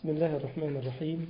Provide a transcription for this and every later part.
بسم الله الرحمن الرحيم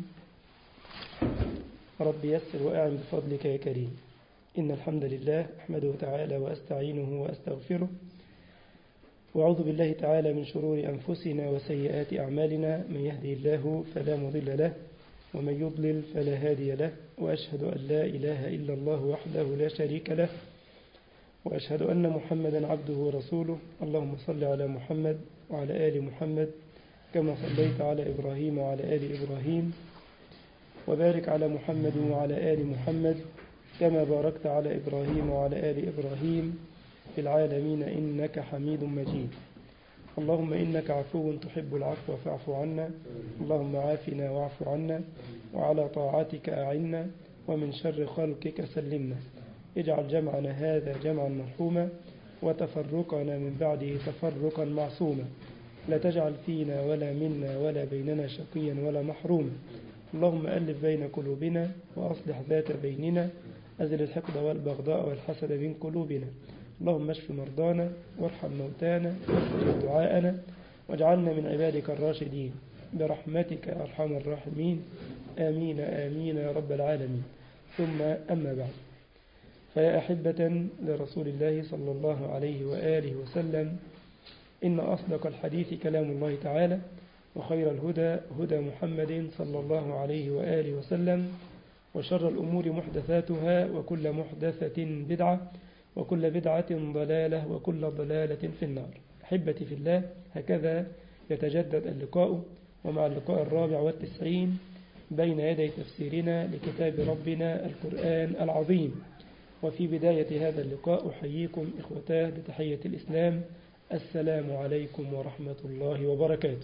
رب يسر وأعن بفضلك يا كريم إن الحمد لله أحمده تعالى وأستعينه وأستغفره وأعوذ بالله تعالى من شرور أنفسنا وسيئات أعمالنا من يهدي الله فلا مضل له ومن يضلل فلا هادي له وأشهد أن لا إله إلا الله وحده لا شريك له وأشهد أن محمدا عبده ورسوله اللهم صل على محمد وعلى آل محمد كما صليت على إبراهيم وعلى آل إبراهيم وبارك على محمد وعلى آل محمد كما باركت على إبراهيم وعلى آل إبراهيم في العالمين إنك حميد مجيد اللهم إنك عفو تحب العفو فاعف عنا اللهم عافنا واعف عنا وعلى طاعتك أعنا ومن شر خلقك سلمنا اجعل جمعنا هذا جمعا مرحوما وتفرقنا من بعده تفرقا معصوما لا تجعل فينا ولا منا ولا بيننا شقيا ولا محروما اللهم ألف بين قلوبنا وأصلح ذات بيننا أزل الحقد والبغضاء والحسد بين قلوبنا اللهم اشف مرضانا وارحم موتانا واستجب دعاءنا واجعلنا من عبادك الراشدين برحمتك يا أرحم الراحمين آمين آمين يا رب العالمين ثم أما بعد فيا أحبة لرسول الله صلى الله عليه وآله وسلم إن أصدق الحديث كلام الله تعالى وخير الهدى هدى محمد صلى الله عليه وآله وسلم وشر الأمور محدثاتها وكل محدثة بدعة وكل بدعة ضلالة وكل ضلالة في النار أحبتي في الله هكذا يتجدد اللقاء ومع اللقاء الرابع والتسعين بين يدي تفسيرنا لكتاب ربنا القرآن العظيم وفي بداية هذا اللقاء أحييكم إخوتاه بتحية الإسلام السلام عليكم ورحمة الله وبركاته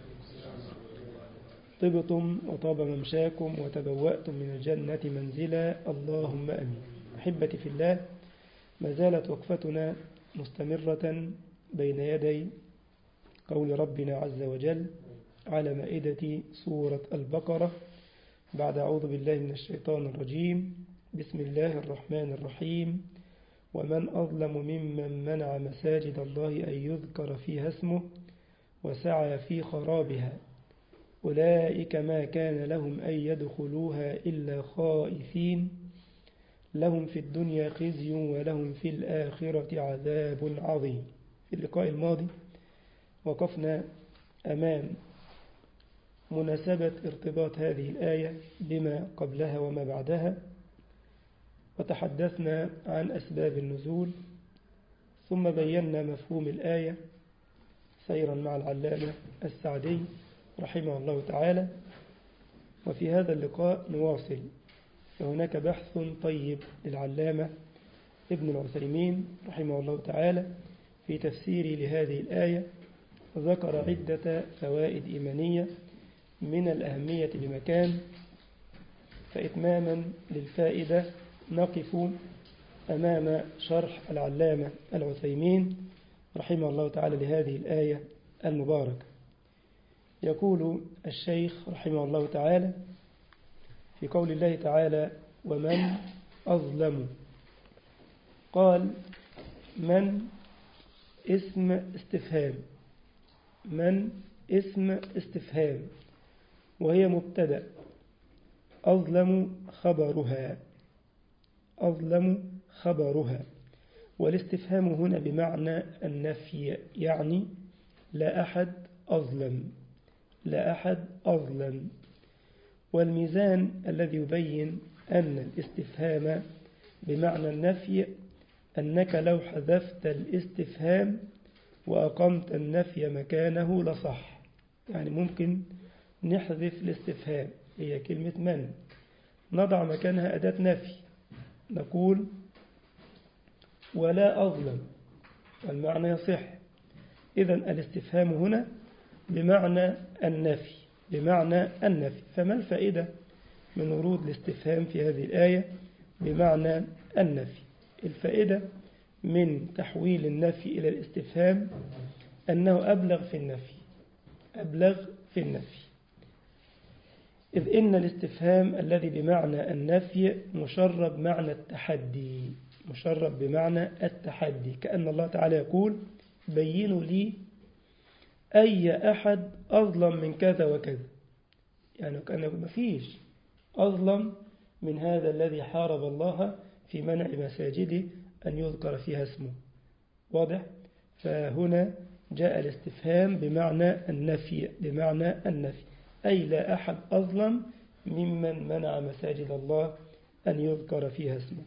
طبتم وطاب ممشاكم وتبوأتم من الجنة منزلا اللهم أمين أحبتي في الله ما زالت وقفتنا مستمرة بين يدي قول ربنا عز وجل على مائدة سورة البقرة بعد أعوذ بالله من الشيطان الرجيم بسم الله الرحمن الرحيم ومن أظلم ممن منع مساجد الله أن يذكر فيها اسمه وسعى في خرابها أولئك ما كان لهم أن يدخلوها إلا خائفين لهم في الدنيا خزي ولهم في الآخرة عذاب عظيم في اللقاء الماضي وقفنا أمام مناسبة ارتباط هذه الآية بما قبلها وما بعدها وتحدثنا عن أسباب النزول ثم بينا مفهوم الآية سيرا مع العلامة السعدي رحمه الله تعالى وفي هذا اللقاء نواصل فهناك بحث طيب للعلامة ابن العثيمين رحمه الله تعالى في تفسير لهذه الآية ذكر عدة فوائد إيمانية من الأهمية بمكان فإتماما للفائدة نقف أمام شرح العلامة العثيمين رحمه الله تعالى لهذه الآية المباركة يقول الشيخ رحمه الله تعالى في قول الله تعالى ومن أظلم قال من اسم استفهام من اسم استفهام وهي مبتدأ أظلم خبرها أظلم خبرها والاستفهام هنا بمعنى النفي يعني لا أحد أظلم لا أحد أظلم والميزان الذي يبين أن الاستفهام بمعنى النفي أنك لو حذفت الاستفهام وأقمت النفي مكانه لصح يعني ممكن نحذف الاستفهام هي كلمة من نضع مكانها أداة نفي نقول ولا أظلم المعنى يصح إذا الاستفهام هنا بمعنى النفي بمعنى النفي فما الفائدة من ورود الاستفهام في هذه الآية بمعنى النفي الفائدة من تحويل النفي إلى الاستفهام أنه أبلغ في النفي أبلغ في النفي إذ إن الاستفهام الذي بمعنى النفي مشرب معنى التحدي مشرب بمعنى التحدي كأن الله تعالى يقول بينوا لي أي أحد أظلم من كذا وكذا يعني كان مفيش أظلم من هذا الذي حارب الله في منع مساجده أن يذكر فيها اسمه واضح؟ فهنا جاء الاستفهام بمعنى النفي بمعنى النفي أي لا أحد أظلم ممن منع مساجد الله أن يذكر فيها اسمه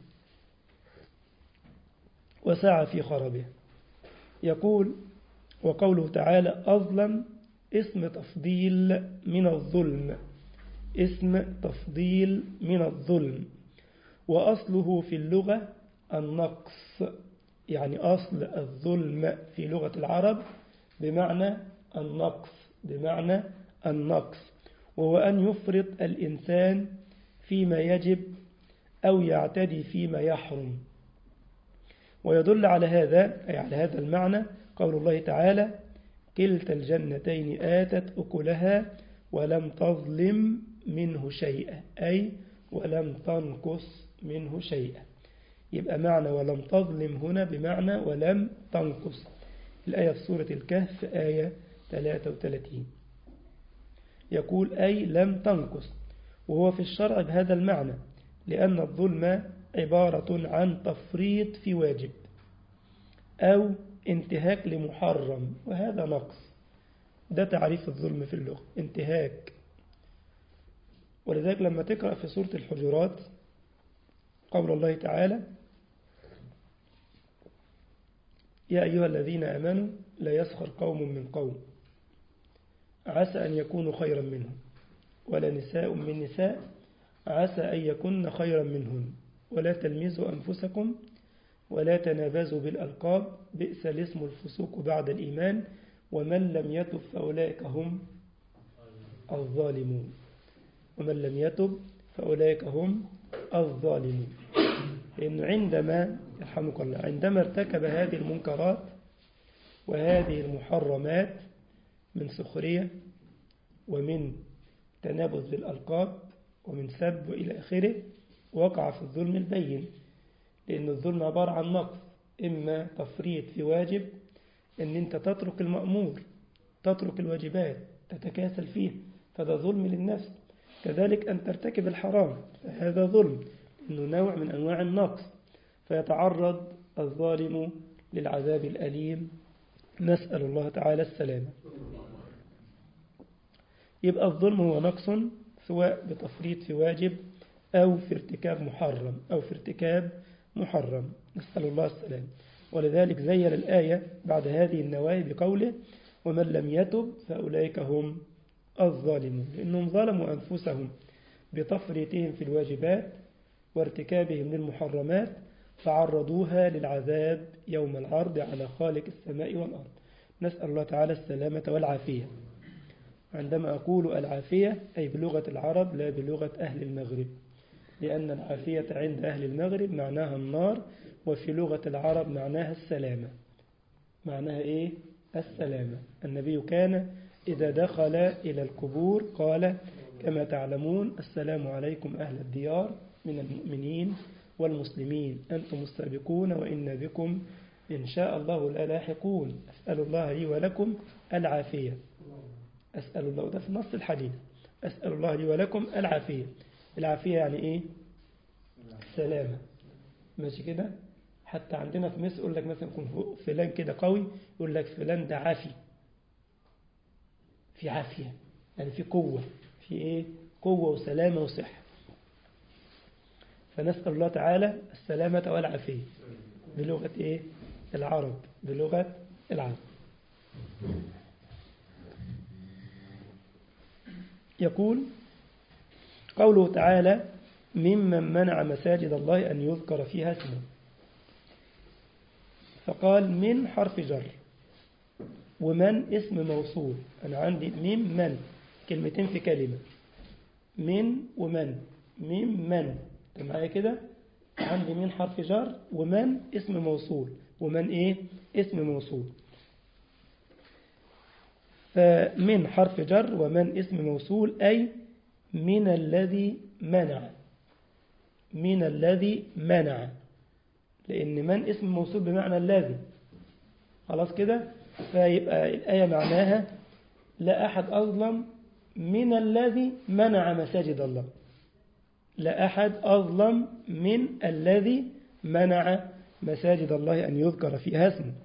وسعى في خرابها يقول وقوله تعالى أظلم اسم تفضيل من الظلم اسم تفضيل من الظلم وأصله في اللغة النقص يعني أصل الظلم في لغة العرب بمعنى النقص بمعنى النقص وهو أن يفرط الإنسان فيما يجب أو يعتدي فيما يحرم ويدل على هذا أي على هذا المعنى قول الله تعالى كلتا الجنتين آتت أكلها ولم تظلم منه شيئا أي ولم تنقص منه شيئا يبقى معنى ولم تظلم هنا بمعنى ولم تنقص الآية في سورة الكهف آية 33 يقول أي لم تنقص وهو في الشرع بهذا المعنى لأن الظلم عبارة عن تفريط في واجب أو انتهاك لمحرم وهذا نقص ده تعريف الظلم في اللغة انتهاك ولذلك لما تقرأ في سورة الحجرات قول الله تعالى يا أيها الذين أمنوا لا يسخر قوم من قوم عسى أن يكونوا خيرا منهم ولا نساء من نساء عسى أن يكن خيرا منهن ولا تلمزوا أنفسكم ولا تنابزوا بالألقاب بئس الاسم الفسوق بعد الإيمان ومن لم يتب فأولئك هم الظالمون ومن لم يتب فأولئك هم الظالمون لأنه عندما يرحمك الله عندما ارتكب هذه المنكرات وهذه المحرمات من سخرية ومن تنابذ بالألقاب ومن سب إلى آخره وقع في الظلم البين لأن الظلم عبارة عن نقص إما تفريط في واجب أن أنت تترك المأمور تترك الواجبات تتكاسل فيه فده ظلم للنفس كذلك أن ترتكب الحرام فهذا ظلم إنه نوع من أنواع النقص فيتعرض الظالم للعذاب الأليم نسأل الله تعالى السلامة يبقى الظلم هو نقص سواء بتفريط في واجب أو في ارتكاب محرم أو في ارتكاب محرم نسأل الله السلام ولذلك زين الآية بعد هذه النواهي بقوله ومن لم يتب فأولئك هم الظالمون لأنهم ظلموا أنفسهم بتفريطهم في الواجبات وارتكابهم للمحرمات فعرضوها للعذاب يوم العرض على خالق السماء والأرض نسأل الله تعالى السلامة والعافية عندما أقول العافية أي بلغة العرب لا بلغة أهل المغرب لأن العافية عند أهل المغرب معناها النار وفي لغة العرب معناها السلامة معناها إيه؟ السلامة النبي كان إذا دخل إلى القبور قال كما تعلمون السلام عليكم أهل الديار من المؤمنين والمسلمين أنتم السابقون وإن بكم إن شاء الله لالاحقون أسأل الله لي ولكم العافية أسأل الله ده في نص الحديث أسأل الله لي ولكم العافية العافية يعني إيه السلامة ماشي كده حتى عندنا في مصر يقول لك مثلا يكون فلان كده قوي يقول لك فلان ده عافي في عافية يعني في قوة في إيه قوة وسلامة وصحة فنسأل الله تعالى السلامة والعافية بلغة إيه العرب بلغة العرب يقول قوله تعالى ممن منع مساجد الله أن يذكر فيها اسمه فقال من حرف جر ومن اسم موصول أنا عندي مم من كلمتين في كلمة من ومن مم من معايا كده عندي من حرف جر ومن اسم موصول ومن ايه اسم موصول فمن حرف جر ومن اسم موصول أي من الذي منع من الذي منع لأن من اسم موصول بمعنى الذي خلاص كده فيبقى الآية معناها لا أحد أظلم من الذي منع مساجد الله لا أحد أظلم من الذي منع مساجد الله أن يذكر فيها اسمه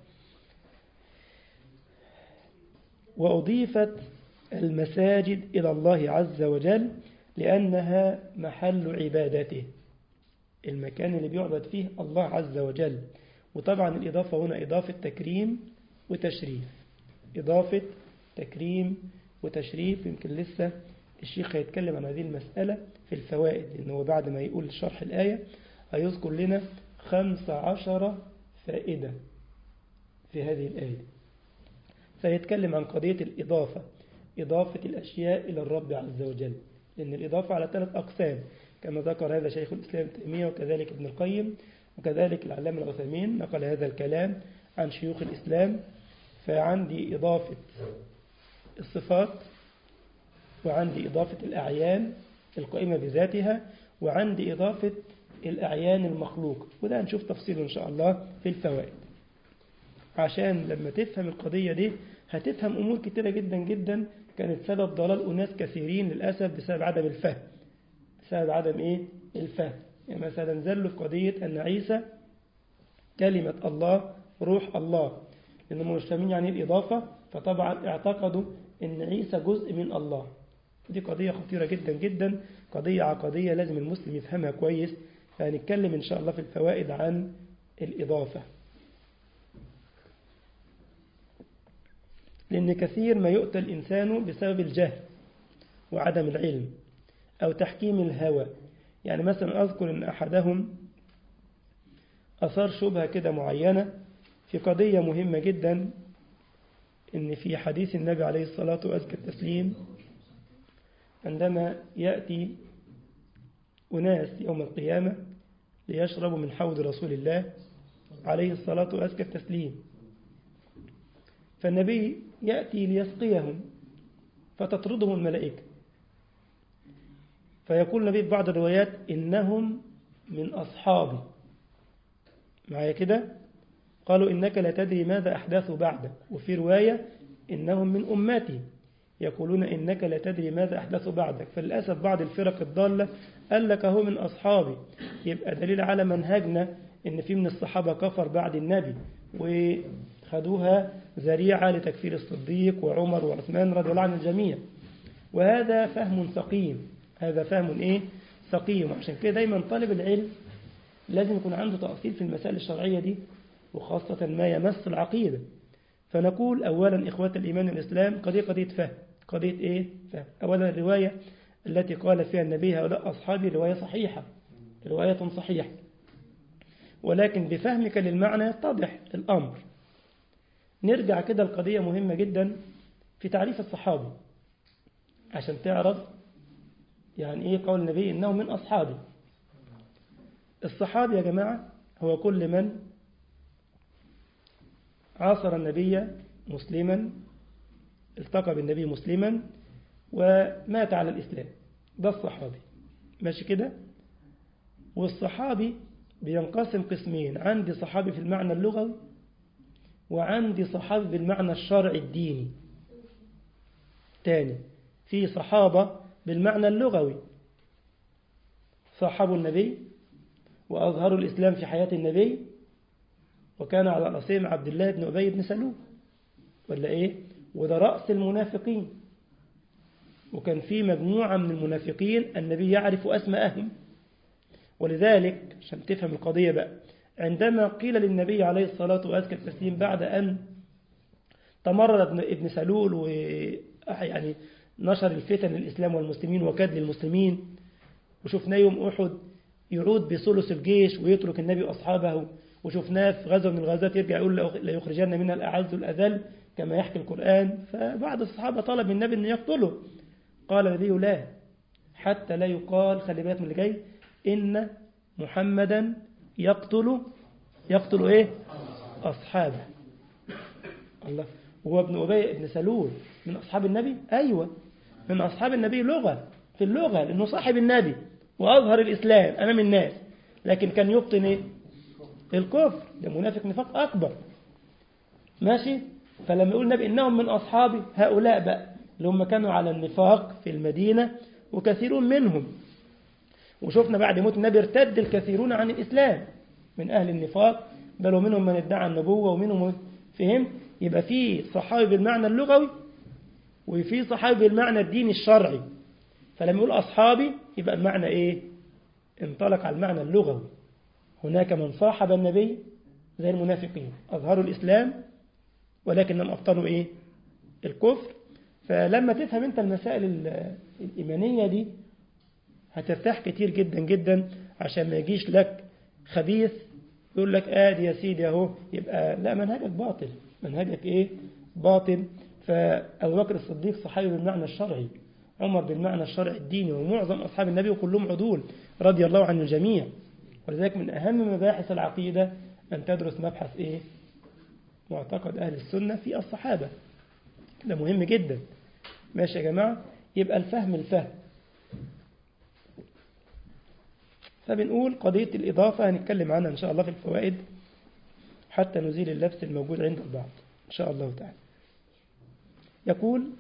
وأضيفت المساجد إلى الله عز وجل لأنها محل عبادته المكان اللي بيعبد فيه الله عز وجل وطبعا الإضافة هنا إضافة تكريم وتشريف إضافة تكريم وتشريف يمكن لسه الشيخ هيتكلم عن هذه المسألة في الفوائد لأنه بعد ما يقول شرح الآية هيذكر لنا خمس عشر فائدة في هذه الآية سيتكلم عن قضية الإضافة إضافة الأشياء إلى الرب عز وجل لأن الإضافة على ثلاث أقسام كما ذكر هذا شيخ الإسلام ابن تيمية وكذلك ابن القيم وكذلك العلامة العثيمين نقل هذا الكلام عن شيوخ الإسلام فعندي إضافة الصفات وعندي إضافة الأعيان القائمة بذاتها وعندي إضافة الأعيان المخلوق وده هنشوف تفصيله إن شاء الله في الفوائد عشان لما تفهم القضية دي هتفهم أمور كتيرة جدا جدا كانت سبب ضلال أناس كثيرين للأسف بسبب عدم الفهم بسبب عدم إيه؟ الفهم يعني مثلا زلوا في قضية أن عيسى كلمة الله روح الله لأنهم مش فاهمين يعني الإضافة فطبعا اعتقدوا أن عيسى جزء من الله دي قضية خطيرة جدا جدا قضية عقدية لازم المسلم يفهمها كويس فهنتكلم إن شاء الله في الفوائد عن الإضافة لأن كثير ما يؤتى الإنسان بسبب الجهل وعدم العلم أو تحكيم الهوى يعني مثلا أذكر أن أحدهم أثار شبهة كده معينة في قضية مهمة جدا إن في حديث النبي عليه الصلاة وأزكى التسليم عندما يأتي أناس يوم القيامة ليشربوا من حوض رسول الله عليه الصلاة وأزكى التسليم فالنبي يأتي ليسقيهم فتطردهم الملائكة فيقول النبي في بعض الروايات إنهم من أصحابي معايا كده قالوا إنك لا تدري ماذا أحدثوا بعدك وفي رواية إنهم من أمتي يقولون إنك لا تدري ماذا أحدثوا بعدك فللأسف بعض الفرق الضالة قال لك هو من أصحابي يبقى دليل على منهجنا إن في من الصحابة كفر بعد النبي وخدوها ذريعة لتكفير الصديق وعمر وعثمان رضي الله عن الجميع وهذا فهم سقيم هذا فهم إيه سقيم عشان كده دايما طالب العلم لازم يكون عنده تأصيل في المسائل الشرعية دي وخاصة ما يمس العقيدة فنقول أولا إخوة الإيمان والإسلام قضية قضية فهم قضية إيه فهم أولا الرواية التي قال فيها النبي هؤلاء أصحابي رواية صحيحة رواية صحيحة ولكن بفهمك للمعنى يتضح الأمر نرجع كده القضية مهمة جدا في تعريف الصحابي عشان تعرف يعني إيه قول النبي إنه من أصحابي الصحابي يا جماعة هو كل من عاصر النبي مسلما التقى بالنبي مسلما ومات على الإسلام ده الصحابي ماشي كده والصحابي بينقسم قسمين عندي صحابي في المعنى اللغوي وعندي صحابي بالمعنى الشرعي الديني تاني في صحابة بالمعنى اللغوي صاحبوا النبي وأظهروا الإسلام في حياة النبي وكان على رأسهم عبد الله بن أبي بن سلول ولا إيه وده رأس المنافقين وكان في مجموعة من المنافقين النبي يعرف أسماءهم ولذلك عشان تفهم القضية بقى عندما قيل للنبي عليه الصلاة وأزكى التسليم بعد أن تمرد ابن سلول و يعني نشر الفتن للإسلام والمسلمين وكاد للمسلمين وشفناه يوم أحد يعود بثلث الجيش ويترك النبي وأصحابه وشفناه في غزوة من الغزوات يرجع يقول لا يخرجن منها الأعز الأذل كما يحكي القرآن فبعض الصحابة طلب من النبي أن يقتله قال النبي لا حتى لا يقال خلي بالك من اللي جاي إن محمدا يقتل يقتل إيه أصحابه الله هو ابن أبي ابن سلول من أصحاب النبي أيوة من أصحاب النبي لغة في اللغة لأنه صاحب النبي وأظهر الإسلام أمام الناس لكن كان يبطن إيه الكفر ده منافق نفاق أكبر ماشي فلما يقول النبي إنهم من أصحابي هؤلاء بقى اللي هم كانوا على النفاق في المدينة وكثيرون منهم وشفنا بعد موت النبي ارتد الكثيرون عن الإسلام من أهل النفاق بل ومنهم من ادعى النبوة ومنهم فهم يبقى في صحابي بالمعنى اللغوي وفي صحابي بالمعنى الديني الشرعي فلما يقول أصحابي يبقى المعنى إيه انطلق على المعنى اللغوي هناك من صاحب النبي زي المنافقين أظهروا الإسلام ولكنهم أبطلوا إيه الكفر فلما تفهم أنت المسائل الإيمانية دي هترتاح كتير جدا جدا عشان ما يجيش لك خبيث يقول لك آدي يا سيدي أهو يبقى لا منهجك باطل منهجك إيه باطل فأبو بكر الصديق صحابي بالمعنى الشرعي عمر بالمعنى الشرعي الديني ومعظم أصحاب النبي وكلهم عدول رضي الله عن الجميع ولذلك من أهم مباحث العقيدة أن تدرس مبحث إيه معتقد أهل السنة في الصحابة ده مهم جدا ماشي يا جماعة يبقى الفهم الفهم فبنقول قضية الإضافة هنتكلم عنها إن شاء الله في الفوائد حتى نزيل اللبس الموجود عند البعض إن شاء الله تعالى يقول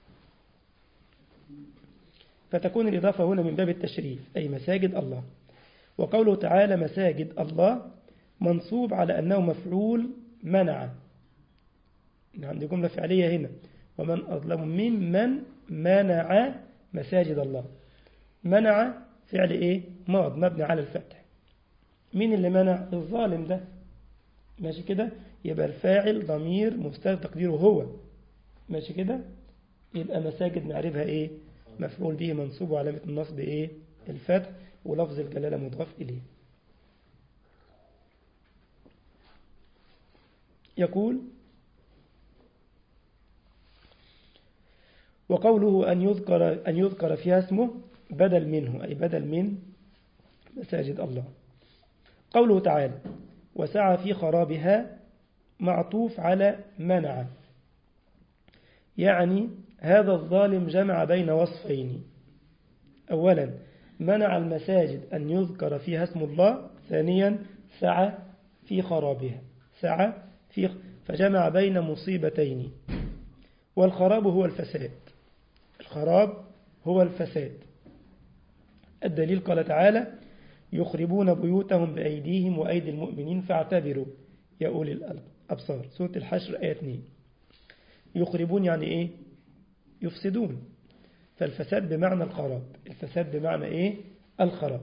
فتكون الإضافة هنا من باب التشريف أي مساجد الله وقوله تعالى مساجد الله منصوب على أنه مفعول منع عندي جملة فعلية هنا ومن أظلم ممن منع مساجد الله منع فعل إيه ماض مبني على الفتح مين اللي منع الظالم ده ماشي كده يبقى الفاعل ضمير مستتر تقديره هو ماشي كده يبقى مساجد نعرفها إيه مفعول به منصوب وعلامة النصب إيه الفتح ولفظ الجلالة مضاف إليه يقول وقوله أن يذكر, أن يذكر فيها اسمه بدل منه أي بدل من مساجد الله قوله تعالى وسعى في خرابها معطوف على منع يعني هذا الظالم جمع بين وصفين أولا منع المساجد أن يذكر فيها اسم الله ثانيا سعى في خرابها سعى في فجمع بين مصيبتين والخراب هو الفساد الخراب هو الفساد الدليل قال تعالى يخربون بيوتهم بأيديهم وأيدي المؤمنين فاعتبروا يا أولي الأبصار سورة الحشر آية 2 يخربون يعني إيه يفسدون فالفساد بمعنى الخراب الفساد بمعنى إيه الخراب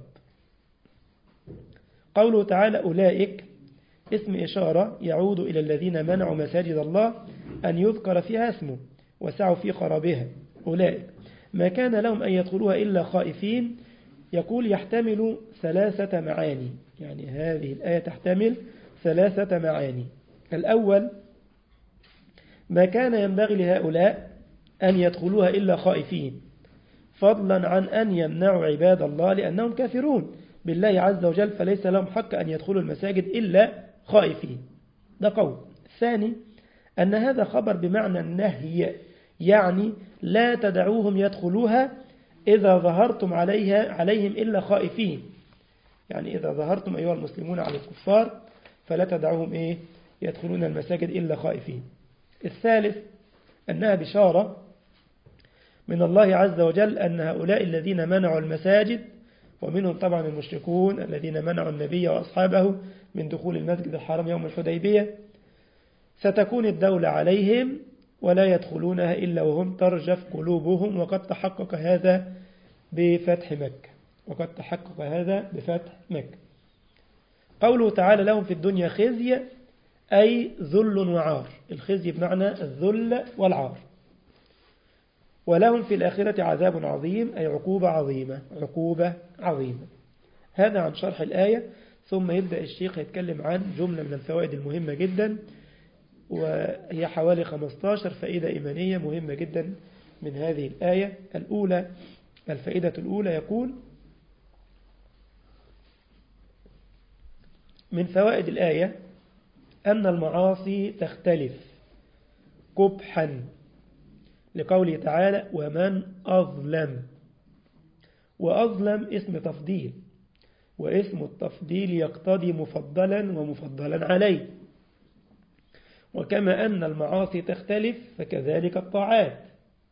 قوله تعالى أولئك اسم إشارة يعود إلى الذين منعوا مساجد الله أن يذكر فيها اسمه وسعوا في خرابها أولئك ما كان لهم أن يدخلوها إلا خائفين يقول يحتمل ثلاثة معاني يعني هذه الآية تحتمل ثلاثة معاني الأول ما كان ينبغي لهؤلاء أن يدخلوها إلا خائفين فضلا عن أن يمنعوا عباد الله لأنهم كافرون بالله عز وجل فليس لهم حق أن يدخلوا المساجد إلا خائفين ده قول الثاني أن هذا خبر بمعنى النهي يعني لا تدعوهم يدخلوها إذا ظهرتم عليها عليهم إلا خائفين يعني إذا ظهرتم أيها المسلمون على الكفار فلا تدعوهم إيه يدخلون المساجد إلا خائفين الثالث أنها بشارة من الله عز وجل أن هؤلاء الذين منعوا المساجد ومنهم طبعا المشركون الذين منعوا النبي وأصحابه من دخول المسجد الحرام يوم الحديبية ستكون الدولة عليهم ولا يدخلونها إلا وهم ترجف قلوبهم وقد تحقق هذا بفتح مكة وقد تحقق هذا بفتح مكة قوله تعالى لهم في الدنيا خزي أي ذل وعار الخزي بمعنى الذل والعار ولهم في الآخرة عذاب عظيم أي عقوبة عظيمة عقوبة عظيمة هذا عن شرح الآية ثم يبدأ الشيخ يتكلم عن جملة من الفوائد المهمة جدا وهي حوالي 15 فائدة إيمانية مهمة جدا من هذه الآية الأولى الفائدة الأولى يقول من فوائد الآية أن المعاصي تختلف قبحا لقوله تعالى ومن أظلم وأظلم اسم تفضيل واسم التفضيل يقتضي مفضلا ومفضلا عليه وكما أن المعاصي تختلف فكذلك الطاعات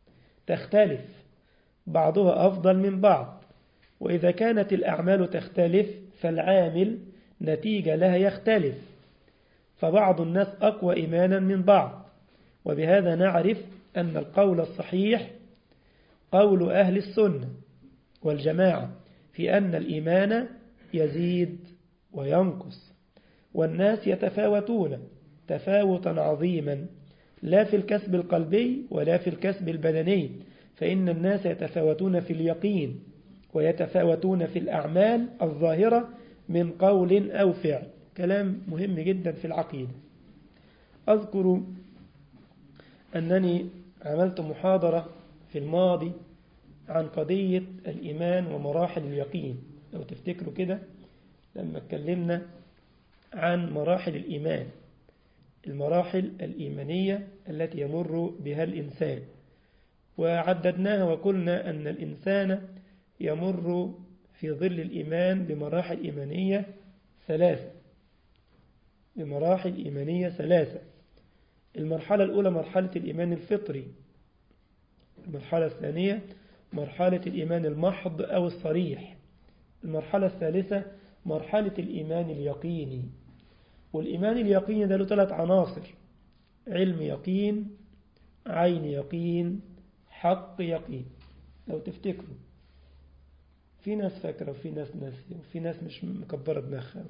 تختلف بعضها أفضل من بعض وإذا كانت الأعمال تختلف فالعامل نتيجة لها يختلف فبعض الناس أقوى إيمانا من بعض وبهذا نعرف أن القول الصحيح قول أهل السنة والجماعة في أن الإيمان يزيد وينقص والناس يتفاوتون تفاوتا عظيما لا في الكسب القلبي ولا في الكسب البدني فإن الناس يتفاوتون في اليقين ويتفاوتون في الأعمال الظاهرة من قول أو فعل كلام مهم جدا في العقيدة أذكر أنني عملت محاضرة في الماضي عن قضية الإيمان ومراحل اليقين لو تفتكروا كده لما اتكلمنا عن مراحل الإيمان المراحل الإيمانية التي يمر بها الإنسان وعددناها وقلنا أن الإنسان يمر في ظل الإيمان بمراحل إيمانية ثلاثة بمراحل إيمانية ثلاثة المرحلة الأولى مرحلة الإيمان الفطري المرحلة الثانية مرحلة الإيمان المحض أو الصريح المرحلة الثالثة مرحلة الإيمان اليقيني والإيمان اليقيني ده له ثلاث عناصر علم يقين عين يقين حق يقين لو تفتكروا في ناس فاكرة وفي ناس ناسية وفي ناس مش مكبرة دماغها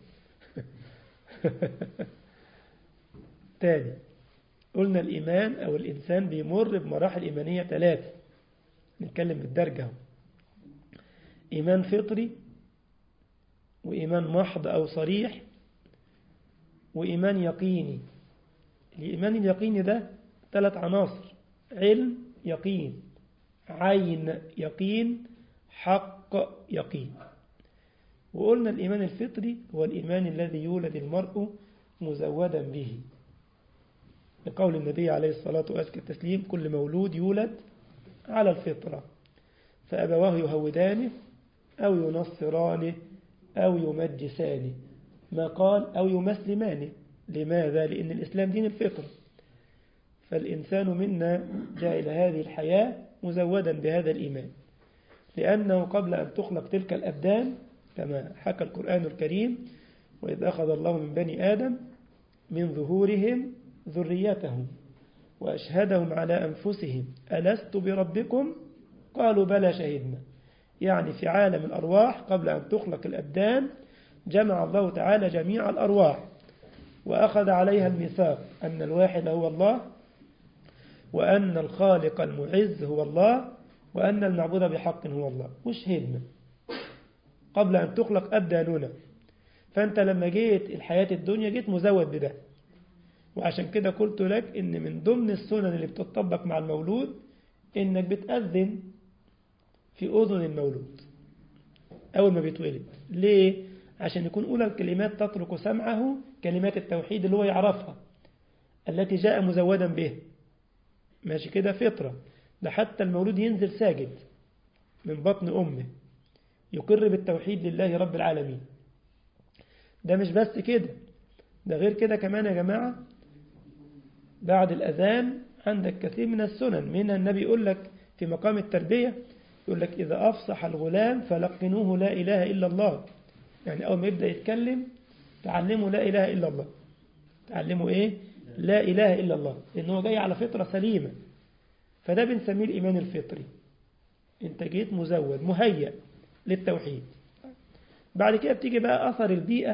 تاني قلنا الإيمان أو الإنسان بيمر بمراحل إيمانية ثلاثة نتكلم بالدرجة إيمان فطري وإيمان محض أو صريح وإيمان يقيني الإيمان اليقيني ده ثلاث عناصر علم يقين عين يقين حق يقين وقلنا الإيمان الفطري هو الإيمان الذي يولد المرء مزودا به لقول النبي عليه الصلاة وأزكى التسليم كل مولود يولد على الفطرة فأبواه يهودانه أو ينصرانه أو يمجسانه ما قال أو يمسلمانه لماذا؟ لأن الإسلام دين الفطرة فالإنسان منا جاء إلى هذه الحياة مزودا بهذا الإيمان لأنه قبل أن تخلق تلك الأبدان كما حكى القرآن الكريم وإذ أخذ الله من بني آدم من ظهورهم ذريتهم وأشهدهم على أنفسهم ألست بربكم قالوا بلى شهدنا يعني في عالم الأرواح قبل أن تخلق الأبدان جمع الله تعالى جميع الأرواح وأخذ عليها الميثاق أن الواحد هو الله وأن الخالق المعز هو الله وأن المعبود بحق هو الله وشهدنا قبل أن تخلق أبداننا فأنت لما جيت الحياة الدنيا جيت مزود بده وعشان كده قلت لك إن من ضمن السنن اللي بتطبق مع المولود إنك بتأذن في أذن المولود أول ما بيتولد ليه؟ عشان يكون أولى الكلمات تترك سمعه كلمات التوحيد اللي هو يعرفها التي جاء مزودا به ماشي كده فطرة ده حتى المولود ينزل ساجد من بطن أمه يقر بالتوحيد لله رب العالمين ده مش بس كده ده غير كده كمان يا جماعة بعد الأذان عندك كثير من السنن منها النبي يقول لك في مقام التربية يقول لك إذا أفصح الغلام فلقنوه لا إله إلا الله يعني أول ما يبدأ يتكلم تعلمه لا إله إلا الله تعلمه إيه لا إله إلا الله لأنه جاي على فطرة سليمة فده بنسميه الإيمان الفطري أنت جيت مزود مهيأ للتوحيد بعد كده بتيجي بقى أثر البيئة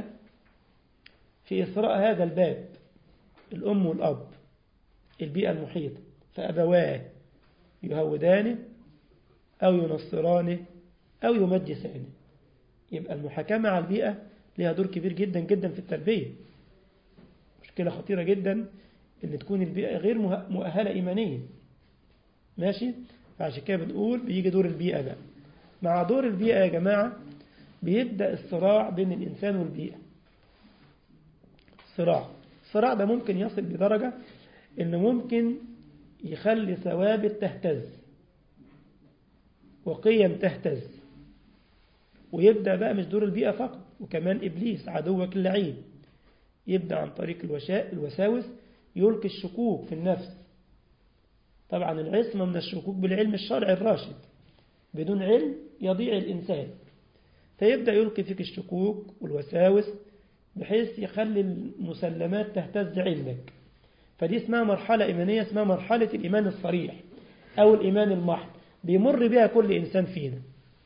في إثراء هذا الباب الأم والأب البيئة المحيطة فأبواه يهودانه أو ينصرانه أو يمجسانه يبقى المحاكمة على البيئة لها دور كبير جدا جدا في التربية مشكلة خطيرة جدا ان تكون البيئة غير مؤهلة إيمانيا ماشي فعشان كده بنقول بيجي دور البيئة بقى مع دور البيئة يا جماعة بيبدأ الصراع بين الإنسان والبيئة صراع الصراع ده ممكن يصل بدرجة إنه ممكن يخلي ثوابت تهتز وقيم تهتز ويبدأ بقى مش دور البيئة فقط وكمان إبليس عدوك اللعين يبدأ عن طريق الوشاء الوساوس يلقي الشكوك في النفس طبعا العصمة من الشكوك بالعلم الشرعي الراشد بدون علم يضيع الإنسان فيبدأ يلقي فيك الشكوك والوساوس بحيث يخلي المسلمات تهتز عندك فدي اسمها مرحلة إيمانية اسمها مرحلة الإيمان الصريح أو الإيمان المحض بيمر بها كل إنسان فينا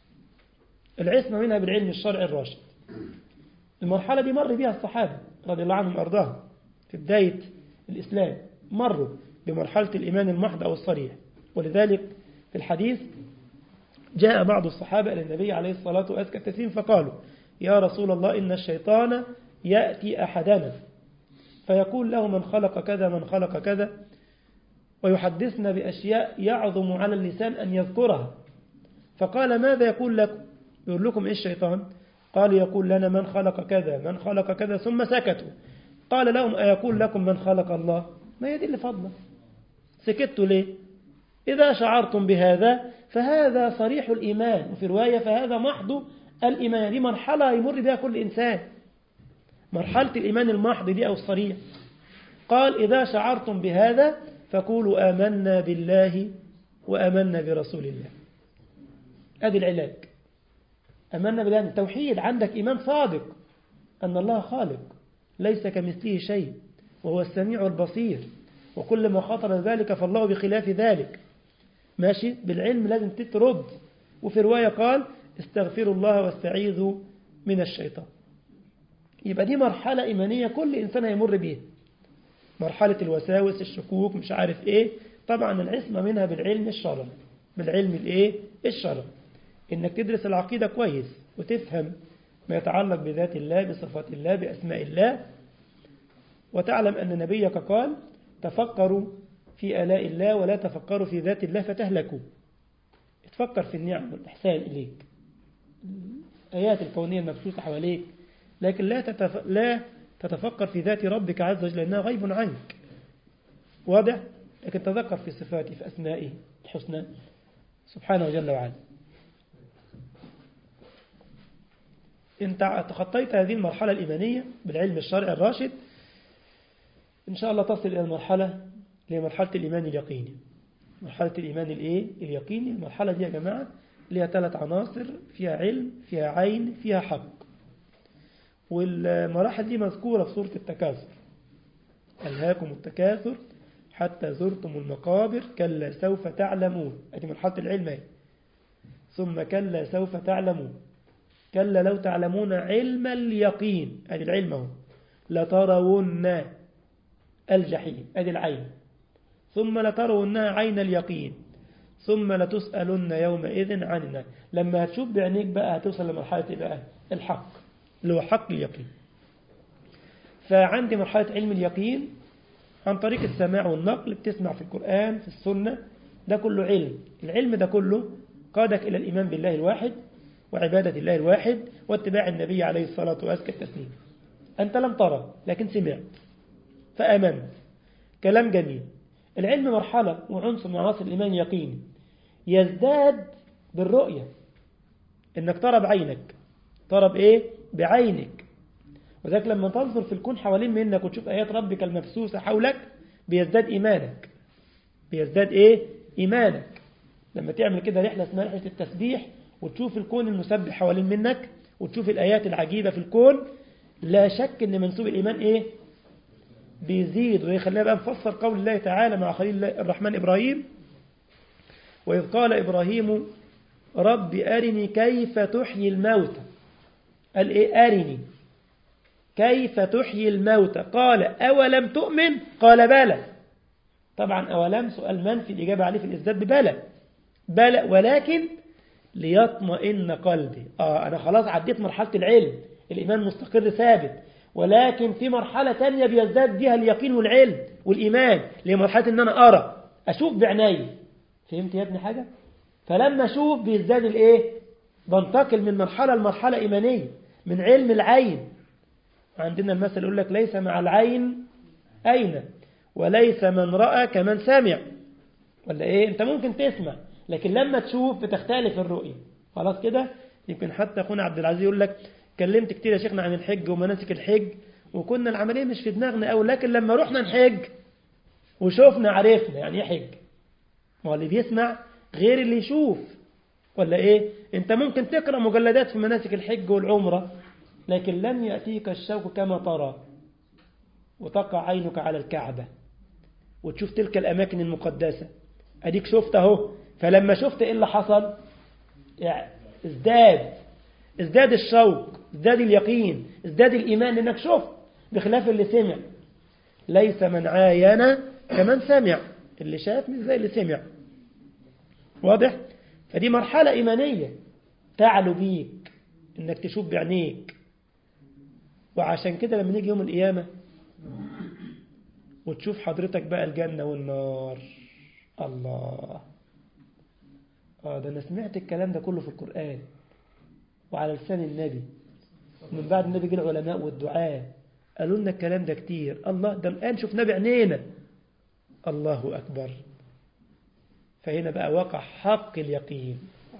العصمة منها بالعلم الشرعي الراشد المرحلة دي مر بها الصحابة رضي الله عنهم وأرضاهم في بداية الإسلام مروا بمرحلة الإيمان المحض أو الصريح ولذلك في الحديث جاء بعض الصحابة إلى النبي عليه الصلاة وأزكى التسليم فقالوا يا رسول الله إن الشيطان يأتي أحدنا فيقول له من خلق كذا من خلق كذا ويحدثنا بأشياء يعظم على اللسان أن يذكرها فقال ماذا يقول لكم يقول لكم إيه الشيطان قال يقول لنا من خلق كذا من خلق كذا ثم سكتوا قال لهم أيقول لكم من خلق الله ما يدل فضلا سكتوا ليه إذا شعرتم بهذا فهذا صريح الإيمان وفي رواية فهذا محض الإيمان دي مرحلة يمر بها كل إنسان مرحلة الإيمان المحض دي أو الصريح قال إذا شعرتم بهذا فقولوا آمنا بالله وآمنا برسول الله هذه العلاج أمنا بالله التوحيد عندك إيمان صادق أن الله خالق ليس كمثله شيء وهو السميع البصير وكل ما خطر ذلك فالله بخلاف ذلك ماشي بالعلم لازم تترد وفي رواية قال استغفروا الله واستعيذوا من الشيطان يبقى دي مرحلة إيمانية كل إنسان هيمر بيها مرحلة الوساوس الشكوك مش عارف إيه طبعا العصمة منها بالعلم الشرعي بالعلم الإيه الشرعي إنك تدرس العقيدة كويس وتفهم ما يتعلق بذات الله بصفات الله بأسماء الله وتعلم أن نبيك قال تفكروا في آلاء الله ولا تفكروا في ذات الله فتهلكوا تفكر في النعم والإحسان إليك الآيات الكونية المبثوثة حواليك لكن لا تتف... لا تتفكر في ذات ربك عز وجل لأنها غيب عنك واضح لكن تذكر في صفاته في أسمائه الحسنى سبحانه جل وعلا انت تخطيت هذه المرحلة الإيمانية بالعلم الشرعي الراشد إن شاء الله تصل إلى المرحلة اللي هي مرحلة الإيمان اليقيني مرحلة الإيمان الإيه؟ اليقيني المرحلة دي يا جماعة ليها ثلاث عناصر فيها علم فيها عين فيها حق والمراحل دي مذكورة في سورة التكاثر ألهاكم التكاثر حتى زرتم المقابر كلا سوف تعلمون أدي مرحلة العلم هي. ثم كلا سوف تعلمون كلا لو تعلمون علم اليقين أدي العلم هو لترون الجحيم أدي العين ثم لترونها عين اليقين ثم لتسألن يومئذ عن النار لما هتشوف بعينيك بقى هتوصل لمرحلة بقى الحق اللي هو حق اليقين فعندي مرحلة علم اليقين عن طريق السماع والنقل بتسمع في القرآن في السنة ده كله علم العلم ده كله قادك إلى الإيمان بالله الواحد وعبادة الله الواحد واتباع النبي عليه الصلاة وأزكى التسليم أنت لم ترى لكن سمعت فأمنت كلام جميل العلم مرحلة وعنصر من عناصر الإيمان يقيني يزداد بالرؤية إنك ترى بعينك ترى بإيه؟ بعينك وذلك لما تنظر في الكون حوالين منك وتشوف آيات ربك المبثوثة حولك بيزداد إيمانك بيزداد إيه؟ إيمانك لما تعمل كده رحلة اسمها رحلة التسبيح وتشوف الكون المسبح حوالين منك وتشوف الآيات العجيبة في الكون لا شك أن منسوب الإيمان إيه؟ بيزيد ويخلينا بقى نفسر قول الله تعالى مع خليل الرحمن إبراهيم وإذ قال إبراهيم رب أرني كيف تحيي الموتى قال إيه أرني كيف تحيي الموتى قال أولم تؤمن قال بلى طبعا أولم سؤال منفي الإجابة عليه في الإزداد ببلى بلى ولكن ليطمئن قلبي آه أنا خلاص عديت مرحلة العلم الإيمان مستقر ثابت ولكن في مرحلة تانية بيزداد بها اليقين والعلم والإيمان اللي هي مرحلة إن أنا أرى أشوف بعناي فهمت يا ابني حاجة فلما أشوف بيزداد الإيه بنتقل من مرحلة لمرحلة إيمانية من علم العين عندنا المثل يقول لك ليس مع العين أين وليس من رأى كمن سمع ولا إيه أنت ممكن تسمع لكن لما تشوف بتختلف الرؤية خلاص كده يمكن حتى أخونا عبد العزيز يقول لك اتكلمت كتير يا شيخنا عن الحج ومناسك الحج وكنا العملية مش في دماغنا أو لكن لما رحنا نحج وشوفنا عرفنا يعني ايه حج ما هو اللي بيسمع غير اللي يشوف ولا ايه انت ممكن تقرأ مجلدات في مناسك الحج والعمرة لكن لن يأتيك الشوق كما ترى وتقع عينك على الكعبة وتشوف تلك الأماكن المقدسة أديك شفت اهو فلما شفت إيه اللي حصل يعني ازداد ازداد الشوق ازداد اليقين ازداد الإيمان لأنك شفت بخلاف اللي سمع ليس من عاين كمن سمع اللي شاف مش زي اللي سمع واضح فدي مرحلة إيمانية تعلو بيك إنك تشوف بعينيك وعشان كده لما نيجي يوم القيامة وتشوف حضرتك بقى الجنة والنار الله آه ده أنا سمعت الكلام ده كله في القرآن وعلى لسان النبي من بعد النبي جه العلماء والدعاء قالوا لنا الكلام ده كتير الله ده الآن شفناه بعينينا الله أكبر فهنا بقى وقع حق اليقين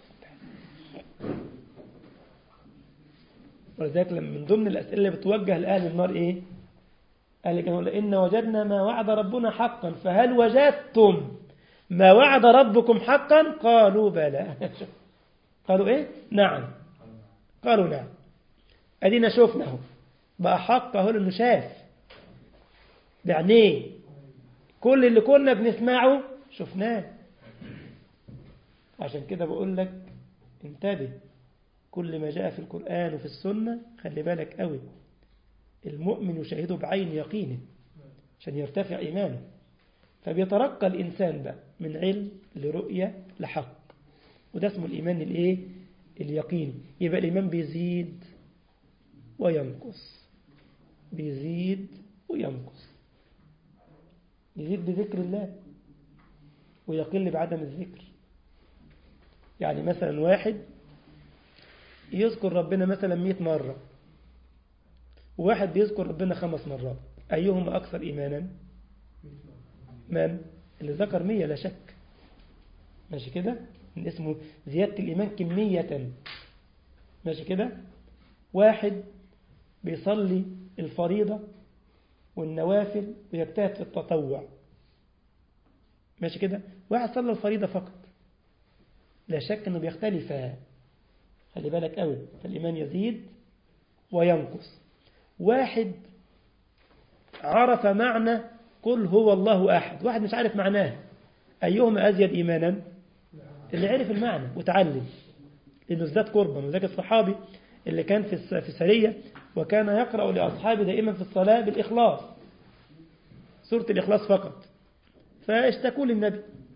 ولذلك من ضمن الأسئلة اللي بتوجه لأهل النار إيه قال لك إن وجدنا ما وعد ربنا حقا فهل وجدتم ما وعد ربكم حقا قالوا بلى قالوا إيه نعم قالوا نعم أدينا شفناه بقى حق أهو إنه شاف بعينيه كل اللي كنا بنسمعه شفناه عشان كده بقول لك انتبه كل ما جاء في القرآن وفي السنة خلي بالك قوي المؤمن يشاهده بعين يقينه عشان يرتفع إيمانه فبيترقى الإنسان بقى من علم لرؤية لحق وده اسمه الإيمان الإيه؟ اليقيني يبقى الإيمان بيزيد وينقص بيزيد وينقص يزيد بذكر الله ويقل بعدم الذكر يعني مثلا واحد يذكر ربنا مثلا مئة مرة وواحد بيذكر ربنا خمس مرات أيهما أكثر إيمانا من اللي ذكر مية لا شك ماشي كده اسمه زيادة الإيمان كمية ماشي كده واحد بيصلي الفريضة والنوافل ويجتهد في التطوع ماشي كده واحد صلى الفريضة فقط لا شك أنه بيختلف خلي بالك قوي فالإيمان يزيد وينقص واحد عرف معنى قل هو الله أحد واحد مش عارف معناه أيهما أزيد إيمانا اللي عرف المعنى وتعلم لأنه ازداد قربا وذلك الصحابي اللي كان في في سرية وكان يقرأ لأصحابه دائما في الصلاة بالإخلاص سورة الإخلاص فقط فاشتكوا للنبي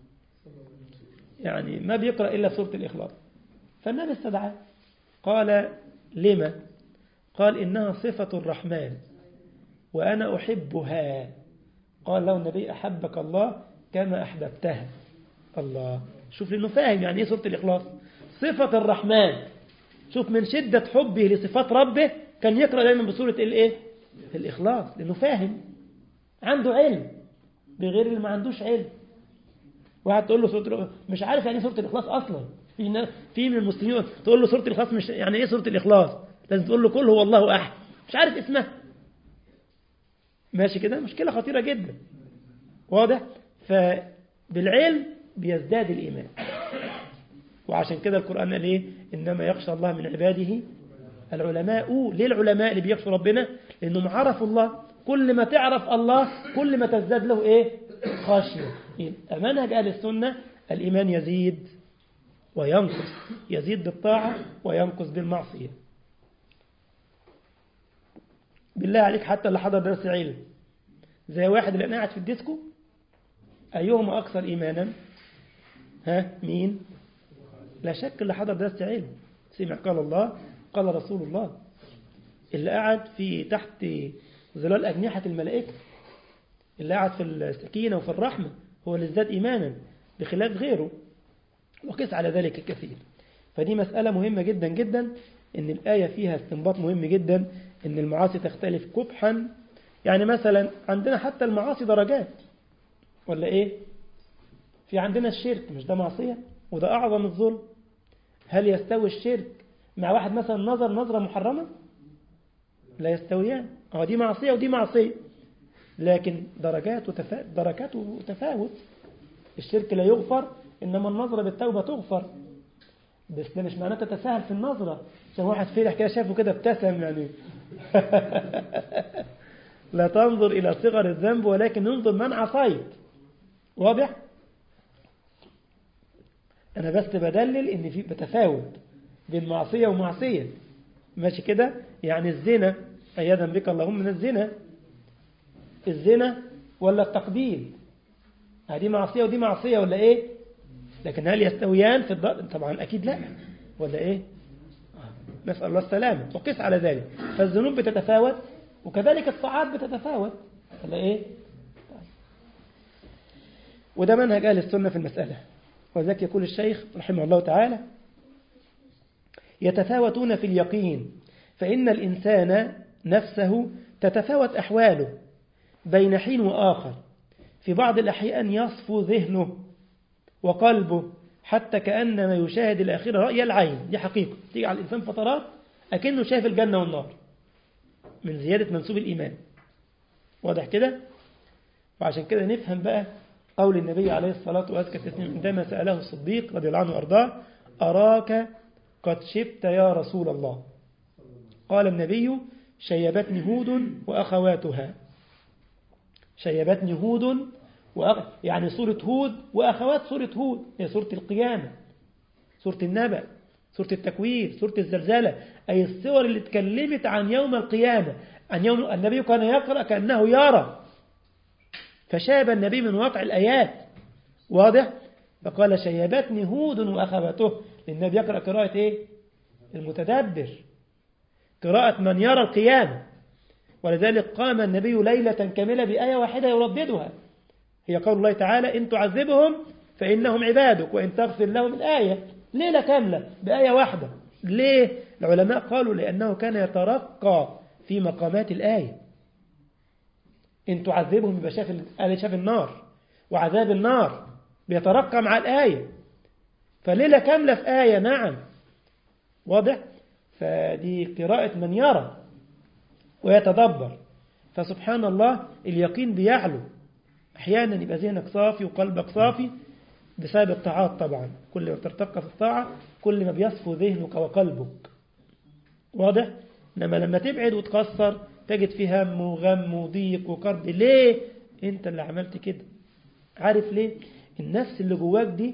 يعني ما بيقرأ إلا سورة الإخلاص فالنبي استدعاه قال لما قال إنها صفة الرحمن وأنا أحبها قال له النبي أحبك الله كما أحببتها الله شوف لأنه فاهم يعني إيه سورة الإخلاص صفة الرحمن شوف من شدة حبه لصفات ربه كان يقرأ دايما بسورة الإيه الإخلاص لأنه فاهم عنده علم بغير اللي ما عندوش علم واحد تقول له سورة مش عارف يعني ايه سورة الإخلاص أصلا في في من المسلمين تقول له سورة الإخلاص مش يعني إيه سورة الإخلاص لازم تقول له كل هو الله أحد مش عارف اسمها ماشي كده مشكلة خطيرة جدا واضح فبالعلم بيزداد الإيمان وعشان كده القرآن قال إيه إنما يخشى الله من عباده العلماء ليه العلماء اللي بيخشوا ربنا لأنهم عرفوا الله كل ما تعرف الله كل ما تزداد له إيه خشية منهج أهل السنة الإيمان يزيد وينقص يزيد بالطاعة وينقص بالمعصية بالله عليك حتى اللي حضر درس علم زي واحد اللي قاعد في الديسكو أيهما أكثر إيمانا ها مين لا شك اللي حضر درس علم سمع قال الله قال رسول الله اللي قاعد في تحت ظلال أجنحة الملائكة اللي قاعد في السكينة وفي الرحمة هو اللي ازداد إيمانا بخلاف غيره وقس على ذلك الكثير فدي مسألة مهمة جدا جدا إن الآية فيها استنباط مهم جدا إن المعاصي تختلف قبحا يعني مثلا عندنا حتى المعاصي درجات ولا إيه في عندنا الشرك مش ده معصية وده أعظم الظلم هل يستوي الشرك مع واحد مثلا نظر نظرة محرمة لا يستويان اه دي معصية ودي معصية لكن درجات وتفا... دركات وتفاوت الشرك لا يغفر إنما النظرة بالتوبة تغفر بس ده مش معناه تتساهل في النظرة عشان واحد فرح كده شافه كده ابتسم يعني لا تنظر إلى صغر الذنب ولكن انظر من عصيت واضح؟ أنا بس بدلل إن في بتفاوت بين معصية ومعصية ماشي كده يعني الزنا عياذا بك اللهم من الزنا الزنا ولا التقبيل هذه معصية ودي معصية ولا إيه لكن هل يستويان في الضرب طبعا أكيد لا ولا إيه نسأل الله السلامة وقس على ذلك فالذنوب بتتفاوت وكذلك الطاعات بتتفاوت ولا إيه وده منهج أهل السنة في المسألة وذلك يقول الشيخ رحمه الله تعالى يتفاوتون في اليقين فإن الإنسان نفسه تتفاوت أحواله بين حين وآخر في بعض الأحيان يصفو ذهنه وقلبه حتى كأنما يشاهد الآخرة رأي العين دي حقيقة تيجي على الإنسان فترات أكنه شايف الجنة والنار من زيادة منسوب الإيمان واضح كده وعشان كده نفهم بقى قول النبي عليه الصلاة والسلام عندما سأله الصديق رضي الله عنه وأرضاه أراك قد شبت يا رسول الله قال النبي شيبتني هود وأخواتها شيبتني هود وأخ... يعني سورة هود وأخوات سورة هود هي سورة القيامة سورة النبأ سورة التكوير سورة الزلزلة أي الصور اللي اتكلمت عن يوم القيامة عن يوم النبي كان يقرأ كأنه يرى فشاب النبي من واقع الآيات واضح فقال شيبتني هود وأخواته النبي يقرأ قراءة إيه المتدبر قراءة من يرى القيامة ولذلك قام النبي ليلة كاملة بآية واحدة يرددها هي قول الله تعالى إن تعذبهم فإنهم عبادك وإن تغفر لهم الآية ليلة كاملة بآية واحدة ليه؟ العلماء قالوا لأنه كان يترقى في مقامات الآية إن تعذبهم يبقى شاف شاف النار وعذاب النار بيترقى مع الآية فليلة كاملة في آية نعم واضح فدي قراءة من يرى ويتدبر فسبحان الله اليقين بيعلو أحيانا يبقى ذهنك صافي وقلبك صافي بسبب الطاعات طبعا كل ما ترتقى في الطاعة كل ما بيصفو ذهنك وقلبك واضح إنما لما تبعد وتقصر تجد فيه هم وغم وضيق وكرب ليه انت اللي عملت كده عارف ليه النفس اللي جواك دي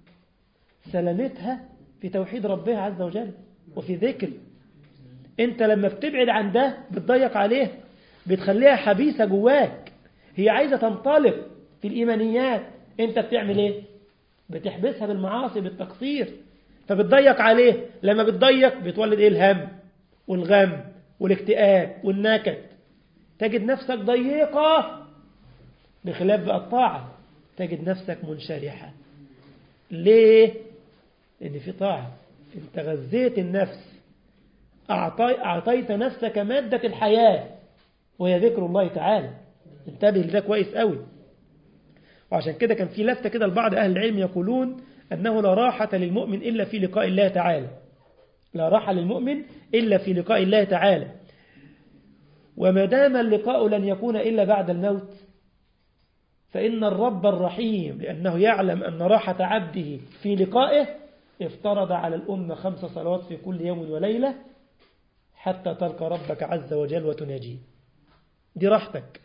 سلامتها في توحيد ربها عز وجل وفي ذكر انت لما بتبعد عن ده بتضيق عليه بتخليها حبيسة جواك هي عايزة تنطلق في الإيمانيات انت بتعمل ايه بتحبسها بالمعاصي بالتقصير فبتضيق عليه لما بتضيق بتولد ايه الهم والغم والاكتئاب والنكد تجد نفسك ضيقة بخلاف بقى الطاعة تجد نفسك منشرحة ليه؟ لأن في طاعة انت غذيت النفس أعطيت نفسك مادة الحياة وهي ذكر الله تعالى انتبه لده كويس قوي وعشان كده كان في لفتة كده لبعض أهل العلم يقولون أنه لا راحة للمؤمن إلا في لقاء الله تعالى لا راحة للمؤمن إلا في لقاء الله تعالى وما دام اللقاء لن يكون إلا بعد الموت فإن الرب الرحيم لأنه يعلم أن راحة عبده في لقائه افترض على الأمة خمس صلوات في كل يوم وليلة حتى تلقى ربك عز وجل وتناجيه دي راحتك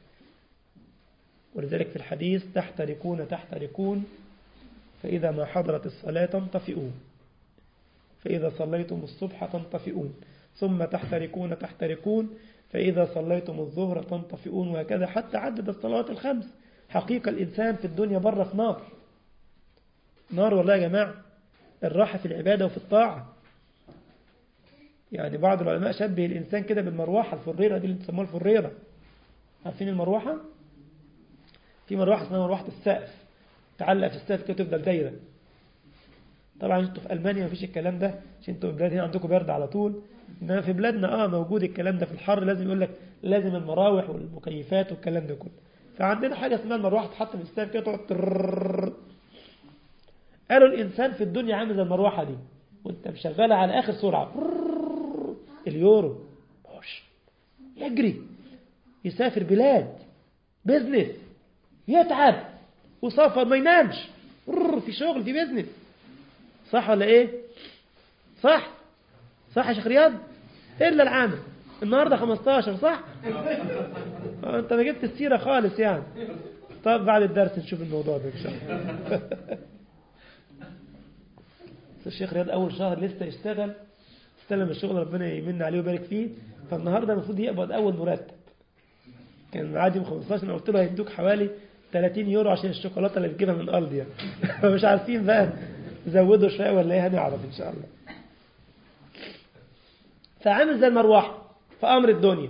ولذلك في الحديث تحتركون تحتركون فإذا ما حضرت الصلاة تنطفئون فإذا صليتم الصبح تنطفئون ثم تحتركون تحتركون فإذا صليتم الظهر تنطفئون وهكذا حتى عدد الصلوات الخمس حقيقة الإنسان في الدنيا بره في نار نار والله يا جماعة الراحة في العبادة وفي الطاعة يعني بعض العلماء شبه الإنسان كده بالمروحة الفريرة دي اللي بيسموها الفريرة عارفين المروحة؟ في مروحة اسمها مروحة السقف تعلق في السقف كده تفضل دايرة طبعا انتوا في ألمانيا مفيش الكلام ده عشان انتوا البلاد هنا عندكم برد على طول انما في بلادنا اه موجود الكلام ده في الحر لازم يقول لك لازم المراوح والمكيفات والكلام ده كله فعندنا حاجة اسمها المروحة تحط في السقف كده تقعد ترررر. قالوا الإنسان في الدنيا عامل زي المروحة دي وانت مشغلها على آخر سرعة اليورو بوش يجري يسافر بلاد بيزنس يتعب وسافر ما ينامش في شغل في بيزنس صح ولا ايه صح صح يا شيخ رياض الا العامل النهارده 15 صح انت ما جبت السيره خالص يعني طب بعد الدرس نشوف الموضوع ده ان شاء الله الشيخ رياض اول شهر لسه يشتغل استلم الشغل ربنا يمن عليه ويبارك فيه فالنهارده المفروض يقبض اول مرتب كان عادي يوم 15 انا قلت له هيدوك حوالي 30 يورو عشان الشوكولاته اللي بتجيبها من ارض يعني فمش عارفين بقى زودوا شويه ولا ايه هنعرف ان شاء الله فعامل زي المروحه في امر الدنيا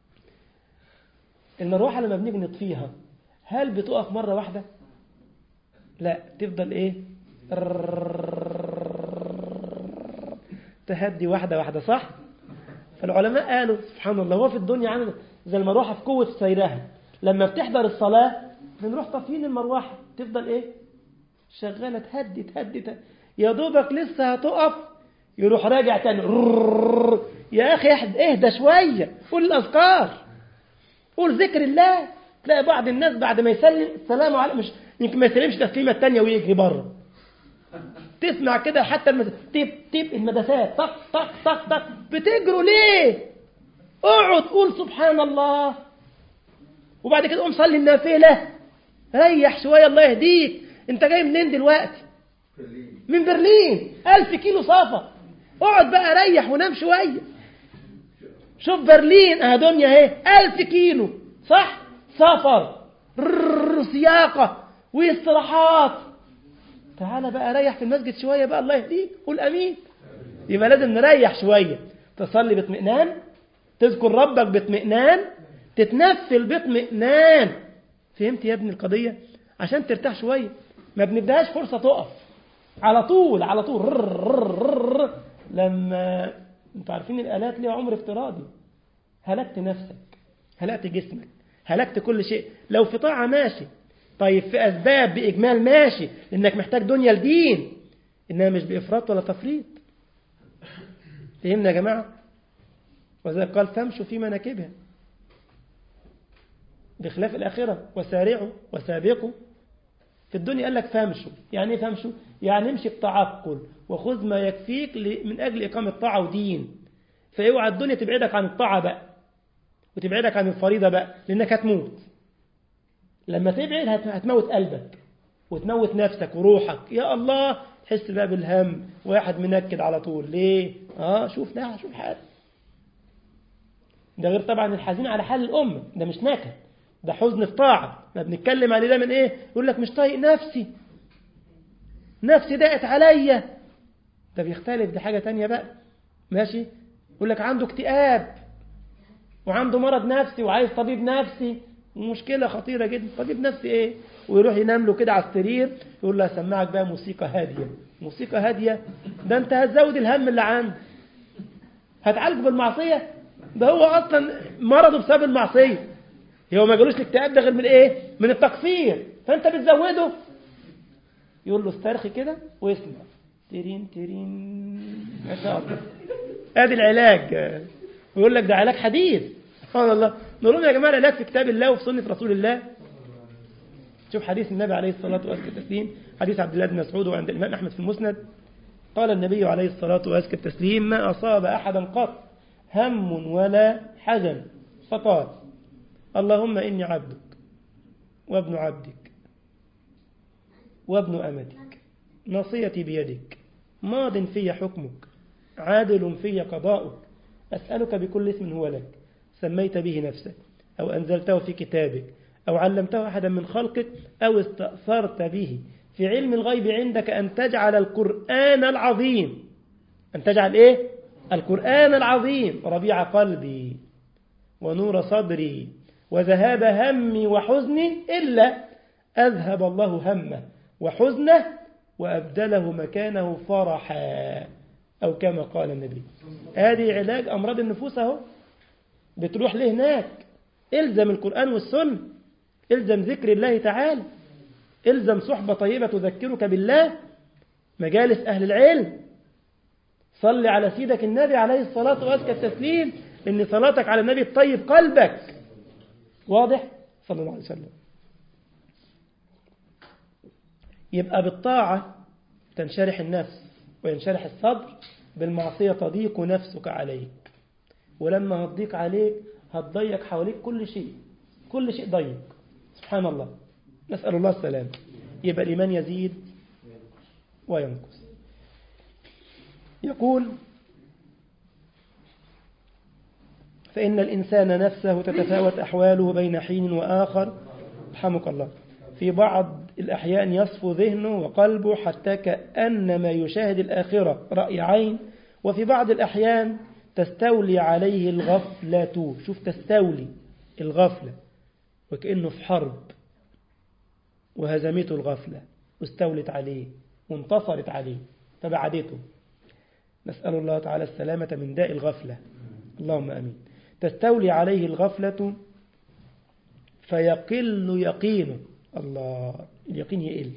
المروحه لما بنيجي نطفيها هل بتقف مره واحده لا تفضل ايه تهدي واحده واحده صح فالعلماء قالوا سبحان الله هو في الدنيا عامل زي المروحه في قوه سيرها لما بتحضر الصلاه بنروح طافيين المروحه تفضل ايه شغاله تهدي تهدي, تهدي. يا دوبك لسه هتقف يروح راجع تاني يا اخي اهدى شويه قول الاذكار قول ذكر الله تلاقي بعض الناس بعد ما يسلم السلام عليكم مش يمكن ما يسلمش تسليمه الثانيه ويجري بره تسمع كده حتى المد... تيب تيب المدافات طق طق طق طق بتجروا ليه اقعد قول سبحان الله وبعد كده قوم صلي النافله ريح شويه الله يهديك انت جاي منين دلوقتي من برلين ألف كيلو صافة اقعد بقى ريح ونام شوية شوف برلين اه دنيا اهي ألف كيلو صح سفر سياقة واستراحات تعالى بقى ريح في المسجد شوية بقى الله يهديك قول أمين يبقى لازم نريح شوية تصلي باطمئنان تذكر ربك باطمئنان تتنفل باطمئنان فهمت يا ابني القضية عشان ترتاح شوية ما بنديهاش فرصة تقف على طول على طول رر رر رر لما انتوا عارفين الآلات ليها عمر افتراضي هلكت نفسك هلكت جسمك هلكت كل شيء لو في طاعة ماشي طيب في أسباب بإجمال ماشي لأنك محتاج دنيا لدين إنها مش بإفراط ولا تفريط فهمنا يا جماعة وذلك قال فامشوا في مناكبها بخلاف الآخرة وسارعوا وسابقوا في الدنيا قال لك فامشوا يعني ايه فامشوا يعني امشي بتعقل وخذ ما يكفيك من أجل إقامة طاعة ودين فاوعى الدنيا تبعدك عن الطاعة بقى وتبعدك عن الفريضة بقى لأنك هتموت لما تبعد هتموت قلبك وتموت نفسك وروحك يا الله تحس بقى بالهم واحد منكد على طول ليه اه شوف لا شوف حال ده غير طبعا الحزين على حال الأمة ده مش نكد ده حزن في طاعة ما بنتكلم عليه ده من ايه يقول لك مش طايق نفسي نفسي ضاقت عليا ده بيختلف دي حاجة تانية بقى ماشي يقول لك عنده اكتئاب وعنده مرض نفسي وعايز طبيب نفسي مشكلة خطيرة جدا طبيب نفسي ايه ويروح ينام له كده على السرير يقول له هسمعك بقى موسيقى هادية موسيقى هادية ده انت هتزود الهم اللي عنده هتعالجه بالمعصية ده هو اصلا مرضه بسبب المعصية هو ما جالوش الاكتئاب ده غير من ايه من التقصير فانت بتزوده يقول له استرخي كده واسمع ترين ترين ما شاء الله ادي العلاج ويقول لك ده علاج حديث سبحان الله نقول لهم يا جماعه العلاج في كتاب الله وفي سنه رسول الله شوف حديث النبي عليه الصلاه والتسليم حديث عبد الله بن مسعود وعند الامام احمد في المسند قال النبي عليه الصلاه والتسليم ما اصاب احدا قط هم ولا حزن فقال اللهم إني عبدك وابن عبدك وابن أمتك نصيتي بيدك ماض في حكمك عادل في قضاؤك أسألك بكل اسم هو لك سميت به نفسك أو أنزلته في كتابك أو علمته أحدا من خلقك أو استأثرت به في علم الغيب عندك أن تجعل القرآن العظيم أن تجعل إيه؟ القرآن العظيم ربيع قلبي ونور صدري وذهاب همي وحزني إلا أذهب الله همه وحزنه وأبدله مكانه فرحا أو كما قال النبي هذه علاج أمراض النفوس أهو بتروح ليه هناك إلزم القرآن والسنة إلزم ذكر الله تعالى إلزم صحبة طيبة تذكرك بالله مجالس أهل العلم صل على سيدك النبي عليه الصلاة وأزكى التسليم إن صلاتك على النبي تطيب قلبك واضح صلى الله عليه وسلم يبقى بالطاعة تنشرح النفس وينشرح الصدر بالمعصية تضيق نفسك عليك ولما هتضيق عليك هتضيق حواليك كل شيء كل شيء ضيق سبحان الله نسأل الله السلام يبقى الإيمان يزيد وينقص يقول فإن الإنسان نفسه تتفاوت أحواله بين حين وآخر رحمك الله في بعض الأحيان يصفو ذهنه وقلبه حتى كأنما يشاهد الآخرة رأي عين وفي بعض الأحيان تستولي عليه الغفلة شوف تستولي الغفلة وكأنه في حرب وهزمته الغفلة واستولت عليه وانتصرت عليه فبعدته نسأل الله تعالى السلامة من داء الغفلة اللهم أمين تستولي عليه الغفلة فيقل يقينه الله اليقين يقل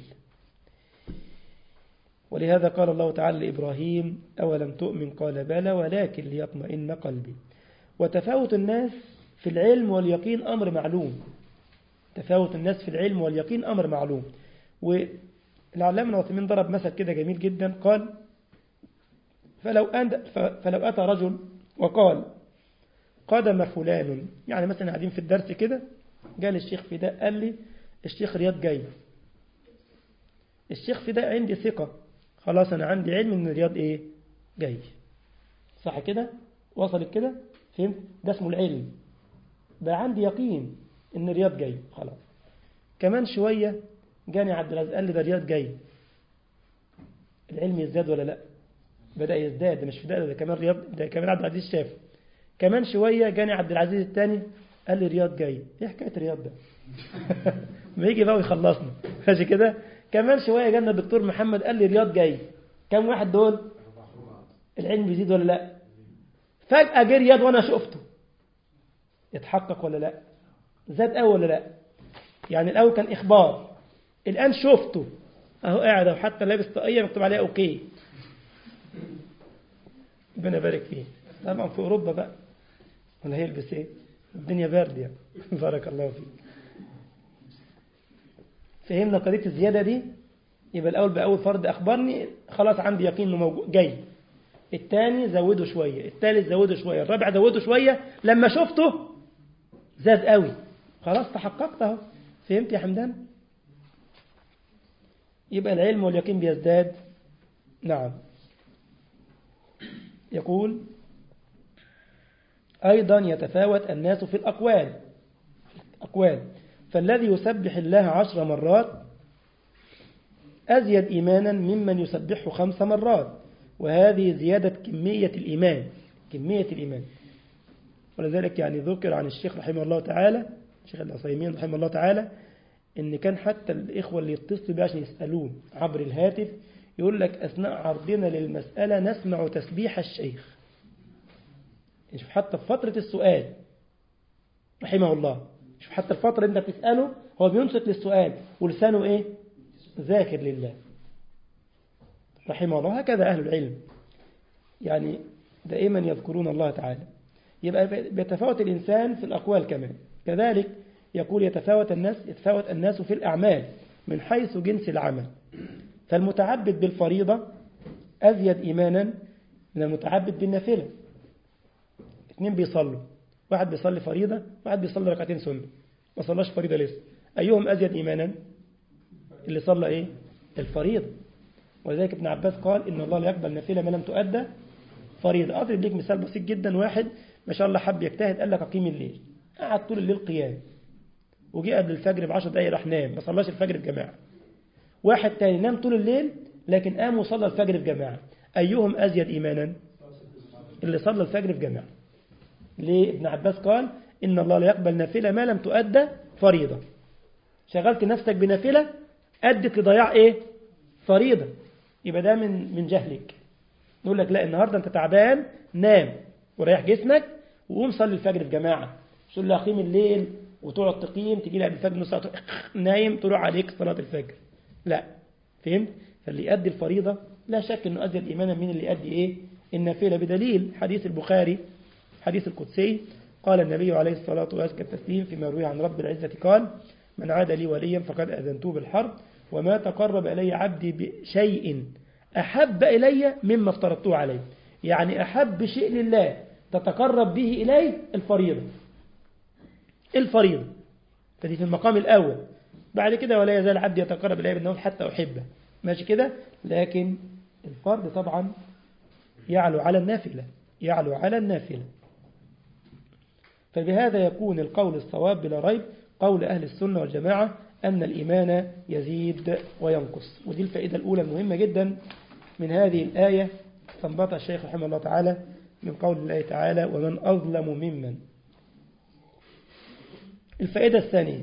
ولهذا قال الله تعالى لإبراهيم أولم تؤمن قال بلى ولكن ليطمئن قلبي وتفاوت الناس في العلم واليقين أمر معلوم تفاوت الناس في العلم واليقين أمر معلوم والعلامة العثمين ضرب مثل كده جميل جدا قال فلو, أند فلو أتى رجل وقال قدم فلان يعني مثلا قاعدين في الدرس كده قال الشيخ فداء قال لي الشيخ رياض جاي الشيخ فداء عندي ثقة خلاص أنا عندي علم إن رياض إيه جاي صح كده وصلت كده فهمت ده اسمه العلم بقى عندي يقين إن رياض جاي خلاص كمان شوية جاني عبد العزيز قال لي ده رياض جاي العلم يزداد ولا لا بدأ يزداد ده مش فداء ده كمان رياض ده كمان عبد العزيز شاف كمان شوية جاني عبد العزيز الثاني قال لي رياض جاي ايه حكاية رياض ده ما يجي بقى ويخلصنا ماشي كده كمان شوية جانا الدكتور محمد قال لي رياض جاي كم واحد دول العلم بيزيد ولا لا فجأة جه رياض وانا شفته يتحقق ولا لا زاد قوي ولا لا يعني الاول كان اخبار الان شفته اهو قاعد وحتى لابس طاقيه مكتوب عليها اوكي ربنا يبارك فيه طبعا في اوروبا بقى ولا هيلبس ايه الدنيا برد يعني بارك الله فيك فهمنا قضيه الزياده دي يبقى الاول باول فرد اخبرني خلاص عندي يقين انه موجود جاي الثاني زوده شويه الثالث زوده شويه الرابع زوده شويه لما شفته زاد قوي خلاص تحققت اهو فهمت يا حمدان يبقى العلم واليقين بيزداد نعم يقول أيضا يتفاوت الناس في الأقوال أقوال فالذي يسبح الله عشر مرات أزيد إيمانا ممن يسبحه خمس مرات وهذه زيادة كمية الإيمان كمية الإيمان ولذلك يعني ذكر عن الشيخ رحمه الله تعالى الشيخ العصيمين رحمه الله تعالى إن كان حتى الإخوة اللي يتصلوا بيه عشان يسألوه عبر الهاتف يقول لك أثناء عرضنا للمسألة نسمع تسبيح الشيخ شوف حتى في فترة السؤال رحمه الله شوف حتى الفترة اللي انت بتسأله هو بينصت للسؤال ولسانه ايه ذاكر لله رحمه الله هكذا أهل العلم يعني دائما يذكرون الله تعالى يبقى بيتفاوت الإنسان في الأقوال كمان كذلك يقول يتفاوت الناس يتفاوت الناس في الأعمال من حيث جنس العمل فالمتعبد بالفريضة أزيد إيمانا من المتعبد بالنافلة اثنين بيصلوا واحد بيصلي فريضة واحد بيصلي ركعتين سنة ما صلاش فريضة لسه أيهم أزيد إيمانا اللي صلى إيه الفريضة ولذلك ابن عباس قال إن الله لا يقبل نافلة ما لم تؤدى فريضة أضرب ليك مثال بسيط جدا واحد ما شاء الله حب يجتهد قال لك أقيم الليل قعد طول الليل قيام وجي قبل الفجر بعشر دقايق راح نام ما صلاش الفجر في جماعة واحد تاني نام طول الليل لكن قام وصلى الفجر في جماعة أيهم أزيد إيمانا اللي صلى الفجر في جماعة ليه ابن عباس قال إن الله لا يقبل نافلة ما لم تؤدى فريضة شغلت نفسك بنافلة أدت لضياع إيه فريضة يبقى ده من من جهلك نقول لك لا النهاردة أنت تعبان نام وريح جسمك وقوم صلي الفجر في جماعة تقول له أقيم الليل وتقعد تقيم تيجي لها الفجر نص ساعة نايم تروح عليك صلاة الفجر لا فهمت فاللي يؤدي الفريضة لا شك أنه أزيد إيمانا من اللي يؤدي إيه النافلة بدليل حديث البخاري حديث القدسي قال النبي عليه الصلاة والسلام التسليم فيما روي عن رب العزة قال من عاد لي وليا فقد أذنته بالحرب وما تقرب إلي عبدي بشيء أحب إلي مما افترضته عليه يعني أحب شيء لله تتقرب به إليه الفريضة الفريضة فدي في المقام الأول بعد كده ولا يزال عبدي يتقرب إليه بالنوم حتى أحبه ماشي كده لكن الفرض طبعا يعلو على النافلة يعلو على النافلة فبهذا يكون القول الصواب بلا ريب قول أهل السنة والجماعة أن الإيمان يزيد وينقص ودي الفائدة الأولى المهمة جدا من هذه الآية استنبطها الشيخ رحمه الله تعالى من قول الله تعالى ومن أظلم ممن الفائدة الثانية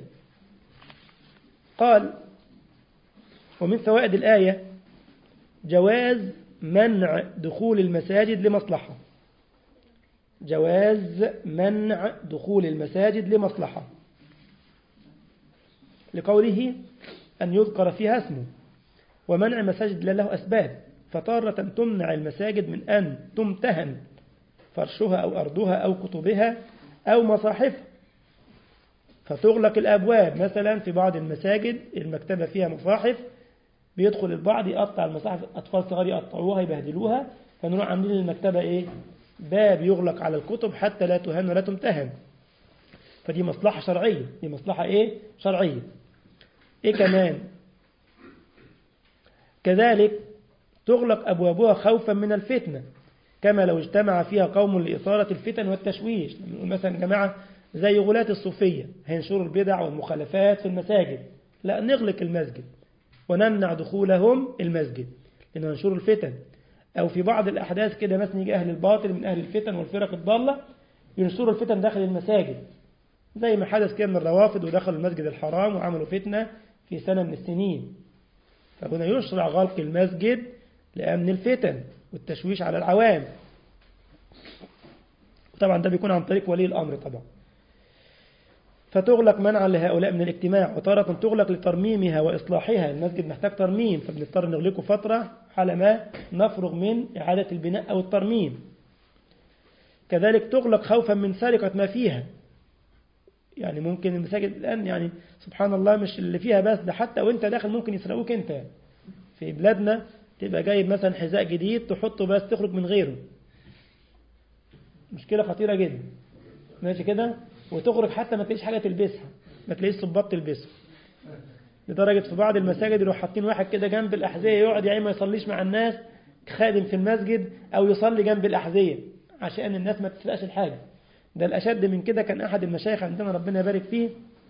قال ومن فوائد الآية جواز منع دخول المساجد لمصلحة جواز منع دخول المساجد لمصلحة لقوله أن يذكر فيها اسمه ومنع مساجد له أسباب فتارة تمنع المساجد من أن تمتهن فرشها أو أرضها أو كتبها أو مصاحفها فتغلق الأبواب مثلا في بعض المساجد المكتبة فيها مصاحف بيدخل البعض يقطع المصاحف أطفال صغار يقطعوها يبهدلوها فنروح عاملين المكتبة إيه باب يغلق على الكتب حتى لا تهان ولا تمتهن فدي مصلحة شرعية دي مصلحة إيه شرعية إيه كمان كذلك تغلق أبوابها خوفا من الفتنة كما لو اجتمع فيها قوم لإثارة الفتن والتشويش نقول مثلا جماعة زي غلاة الصوفية هينشروا البدع والمخالفات في المساجد لا نغلق المسجد ونمنع دخولهم المسجد لأنه ينشروا الفتن أو في بعض الأحداث كده مثلا يجي أهل الباطل من أهل الفتن والفرق الضالة ينشروا الفتن داخل المساجد زي ما حدث كده من الروافض ودخلوا المسجد الحرام وعملوا فتنة في سنة من السنين فهنا يشرع غلق المسجد لأمن الفتن والتشويش على العوام طبعا ده بيكون عن طريق ولي الأمر طبعا فتغلق منعا لهؤلاء من الاجتماع وتارة تغلق لترميمها وإصلاحها المسجد محتاج ترميم فبنضطر نغلقه فترة على ما نفرغ من إعادة البناء أو الترميم كذلك تغلق خوفا من سرقة ما فيها يعني ممكن المساجد الآن يعني سبحان الله مش اللي فيها بس ده حتى وانت داخل ممكن يسرقوك انت في بلادنا تبقى جايب مثلا حذاء جديد تحطه بس تخرج من غيره مشكلة خطيرة جدا ماشي كده وتخرج حتى ما تلاقيش حاجة تلبسها ما تلاقيش صباط تلبسه لدرجة في بعض المساجد يروح حاطين واحد كده جنب الأحذية يقعد يا ما يصليش مع الناس خادم في المسجد أو يصلي جنب الأحذية عشان الناس ما تسرقش الحاجة ده الأشد من كده كان أحد المشايخ عندنا ربنا يبارك فيه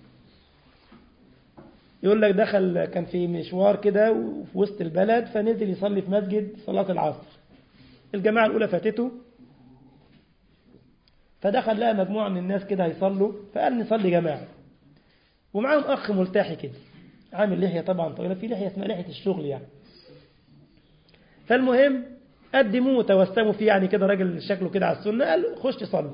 يقول لك دخل كان في مشوار كده وفي وسط البلد فنزل يصلي في مسجد صلاة العصر الجماعة الأولى فاتته فدخل لقى مجموعة من الناس كده هيصلوا فقال نصلي جماعة ومعاهم أخ ملتحي كده عامل لحية طبعا طويلة في لحية اسمها لحية الشغل يعني فالمهم قدموه وتوسموا فيه يعني كده راجل شكله كده على السنة قال خش صلي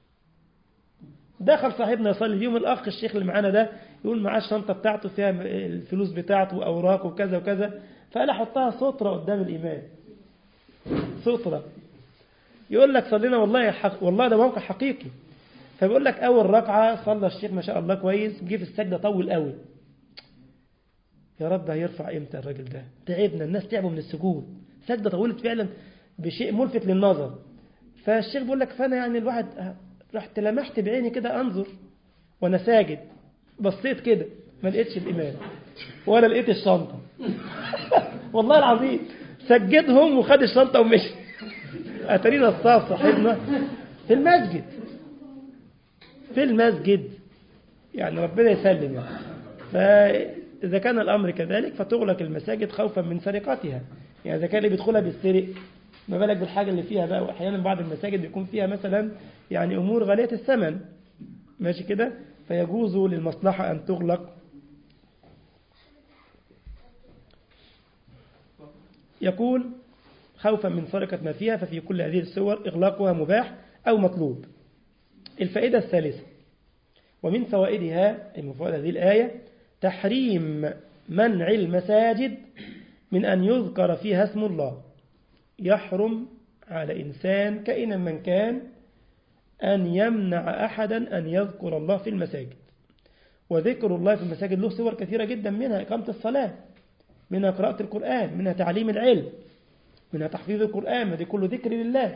دخل صاحبنا يصلي اليوم الأخ الشيخ اللي معانا ده يقول معاه الشنطة بتاعته فيها الفلوس بتاعته وأوراقه وكذا وكذا فقال أحطها سترة قدام الإمام سترة يقول لك صلينا والله حق والله ده موقع حقيقي فبيقول لك أول ركعة صلى الشيخ ما شاء الله كويس جه في السجدة طول قوي يا رب هيرفع امتى الراجل ده تعبنا الناس تعبوا من السجود سجدة طولت فعلا بشيء ملفت للنظر فالشيخ بيقول لك فأنا يعني الواحد رحت لمحت بعيني كده أنظر وأنا ساجد بصيت كده ما لقيتش الإمام ولا لقيت الشنطة والله العظيم سجدهم وخد الشنطة ومشي أترينا الصاف صاحبنا في المسجد في المسجد يعني ربنا يسلم يعني فإذا كان الأمر كذلك فتغلق المساجد خوفا من سرقتها يعني إذا كان اللي بيدخلها بالسرق ما بالك بالحاجة اللي فيها بقى وأحيانا بعض المساجد بيكون فيها مثلا يعني أمور غالية الثمن ماشي كده فيجوز للمصلحة أن تغلق يقول خوفا من سرقة ما فيها ففي كل هذه الصور إغلاقها مباح أو مطلوب الفائدة الثالثة ومن فوائدها أي من فوائد هذه الآية تحريم منع المساجد من أن يذكر فيها اسم الله يحرم على إنسان كائنا من كان أن يمنع أحدا أن يذكر الله في المساجد وذكر الله في المساجد له صور كثيرة جدا منها إقامة الصلاة منها قراءة القرآن منها تعليم العلم منها تحفيظ القرآن ودي كله ذكر لله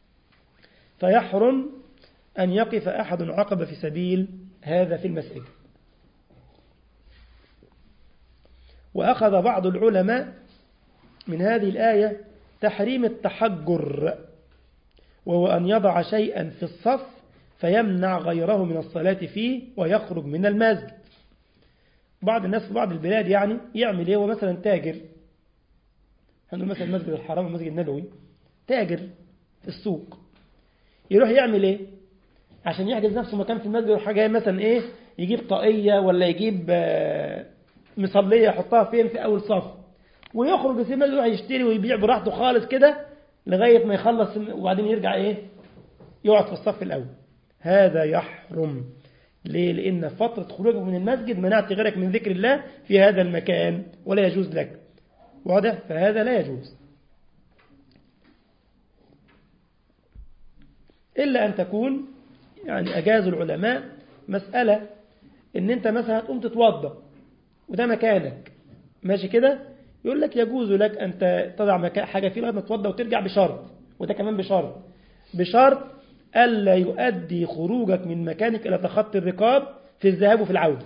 فيحرم أن يقف أحد عقب في سبيل هذا في المسجد وأخذ بعض العلماء من هذه الآية تحريم التحجر وهو أن يضع شيئا في الصف فيمنع غيره من الصلاة فيه ويخرج من المسجد بعض الناس في بعض البلاد يعني يعمل ايه هو مثلا تاجر هنقول مثلا المسجد الحرام والمسجد النبوي تاجر في السوق يروح يعمل ايه عشان يحجز نفسه مكان في المسجد يروح جاي مثلا ايه يجيب طاقية ولا يجيب مصلية يحطها فين في اول صف ويخرج في المسجد يروح يشتري ويبيع براحته خالص كده لغاية ما يخلص وبعدين يرجع ايه يقعد في الصف الاول هذا يحرم ليه؟ لأن فترة خروجك من المسجد منعت غيرك من ذكر الله في هذا المكان ولا يجوز لك واضح؟ فهذا لا يجوز إلا أن تكون يعني أجاز العلماء مسألة إن أنت مثلا هتقوم تتوضى وده مكانك ماشي كده يقول لك يجوز لك أن تضع مكان حاجة فيه لغاية ما تتوضى وترجع بشرط وده كمان بشرط بشرط ألا يؤدي خروجك من مكانك إلى تخطي الرقاب في الذهاب وفي العودة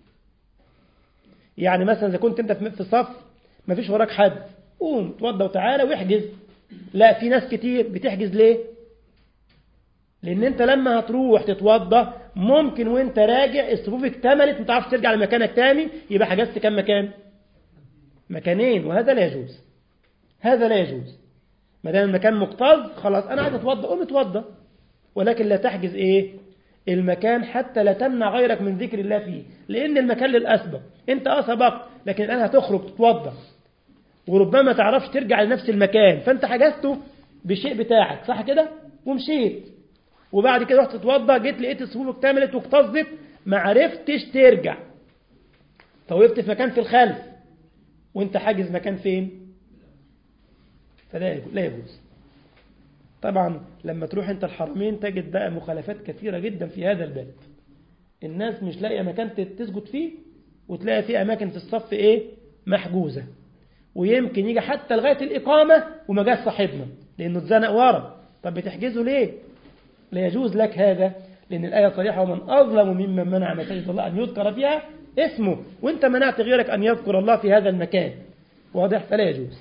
يعني مثلا إذا كنت أنت في صف ما فيش وراك حد قوم توضى وتعالى واحجز لا في ناس كتير بتحجز ليه لأن أنت لما هتروح تتوضى ممكن وانت راجع الصفوف اكتملت ما تعرفش ترجع لمكانك تاني يبقى حجزت كم مكان مكانين وهذا لا يجوز هذا لا يجوز ما دام المكان مكتظ خلاص أنا عايز أتوضى قوم اتوضى ولكن لا تحجز إيه المكان حتى لا تمنع غيرك من ذكر الله فيه لأن المكان للأسبق أنت أه سبقت لكن الآن هتخرج تتوضى وربما تعرفش ترجع لنفس المكان فأنت حجزته بالشيء بتاعك صح كده ومشيت وبعد كده رحت تتوضى جيت لقيت الصفوف اكتملت واكتظت ما عرفتش ترجع فوقفت في مكان في الخلف وانت حاجز مكان فين فلا لا يجوز طبعا لما تروح انت الحرمين تجد بقى مخالفات كثيرة جدا في هذا الباب الناس مش لاقيه مكان تسجد فيه وتلاقي فيه أماكن في الصف إيه محجوزة ويمكن يجي حتى لغاية الإقامة وما جاش صاحبنا لأنه اتزنق ورا طب بتحجزه ليه لا يجوز لك هذا لأن الآية صريحة ومن أظلم ممن منع مساجد الله أن يذكر فيها اسمه وانت منعت غيرك أن يذكر الله في هذا المكان واضح فلا يجوز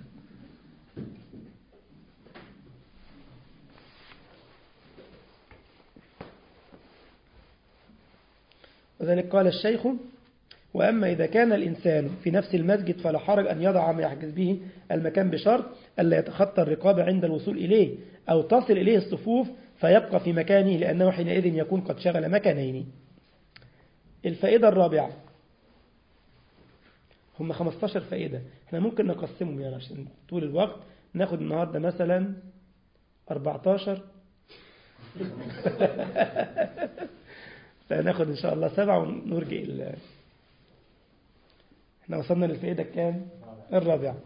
وذلك قال الشيخ وأما إذا كان الإنسان في نفس المسجد فلا حرج أن يضع ما يحجز به المكان بشرط ألا يتخطى الرقابة عند الوصول إليه أو تصل إليه الصفوف فيبقى في مكانه لأنه حينئذ يكون قد شغل مكانين الفائدة الرابعة هم 15 فائدة احنا ممكن نقسمهم يعني عشان طول الوقت ناخد النهاردة مثلا 14 فناخد إن شاء الله سبعة ونرجع ال... احنا وصلنا للفائدة كام الرابعة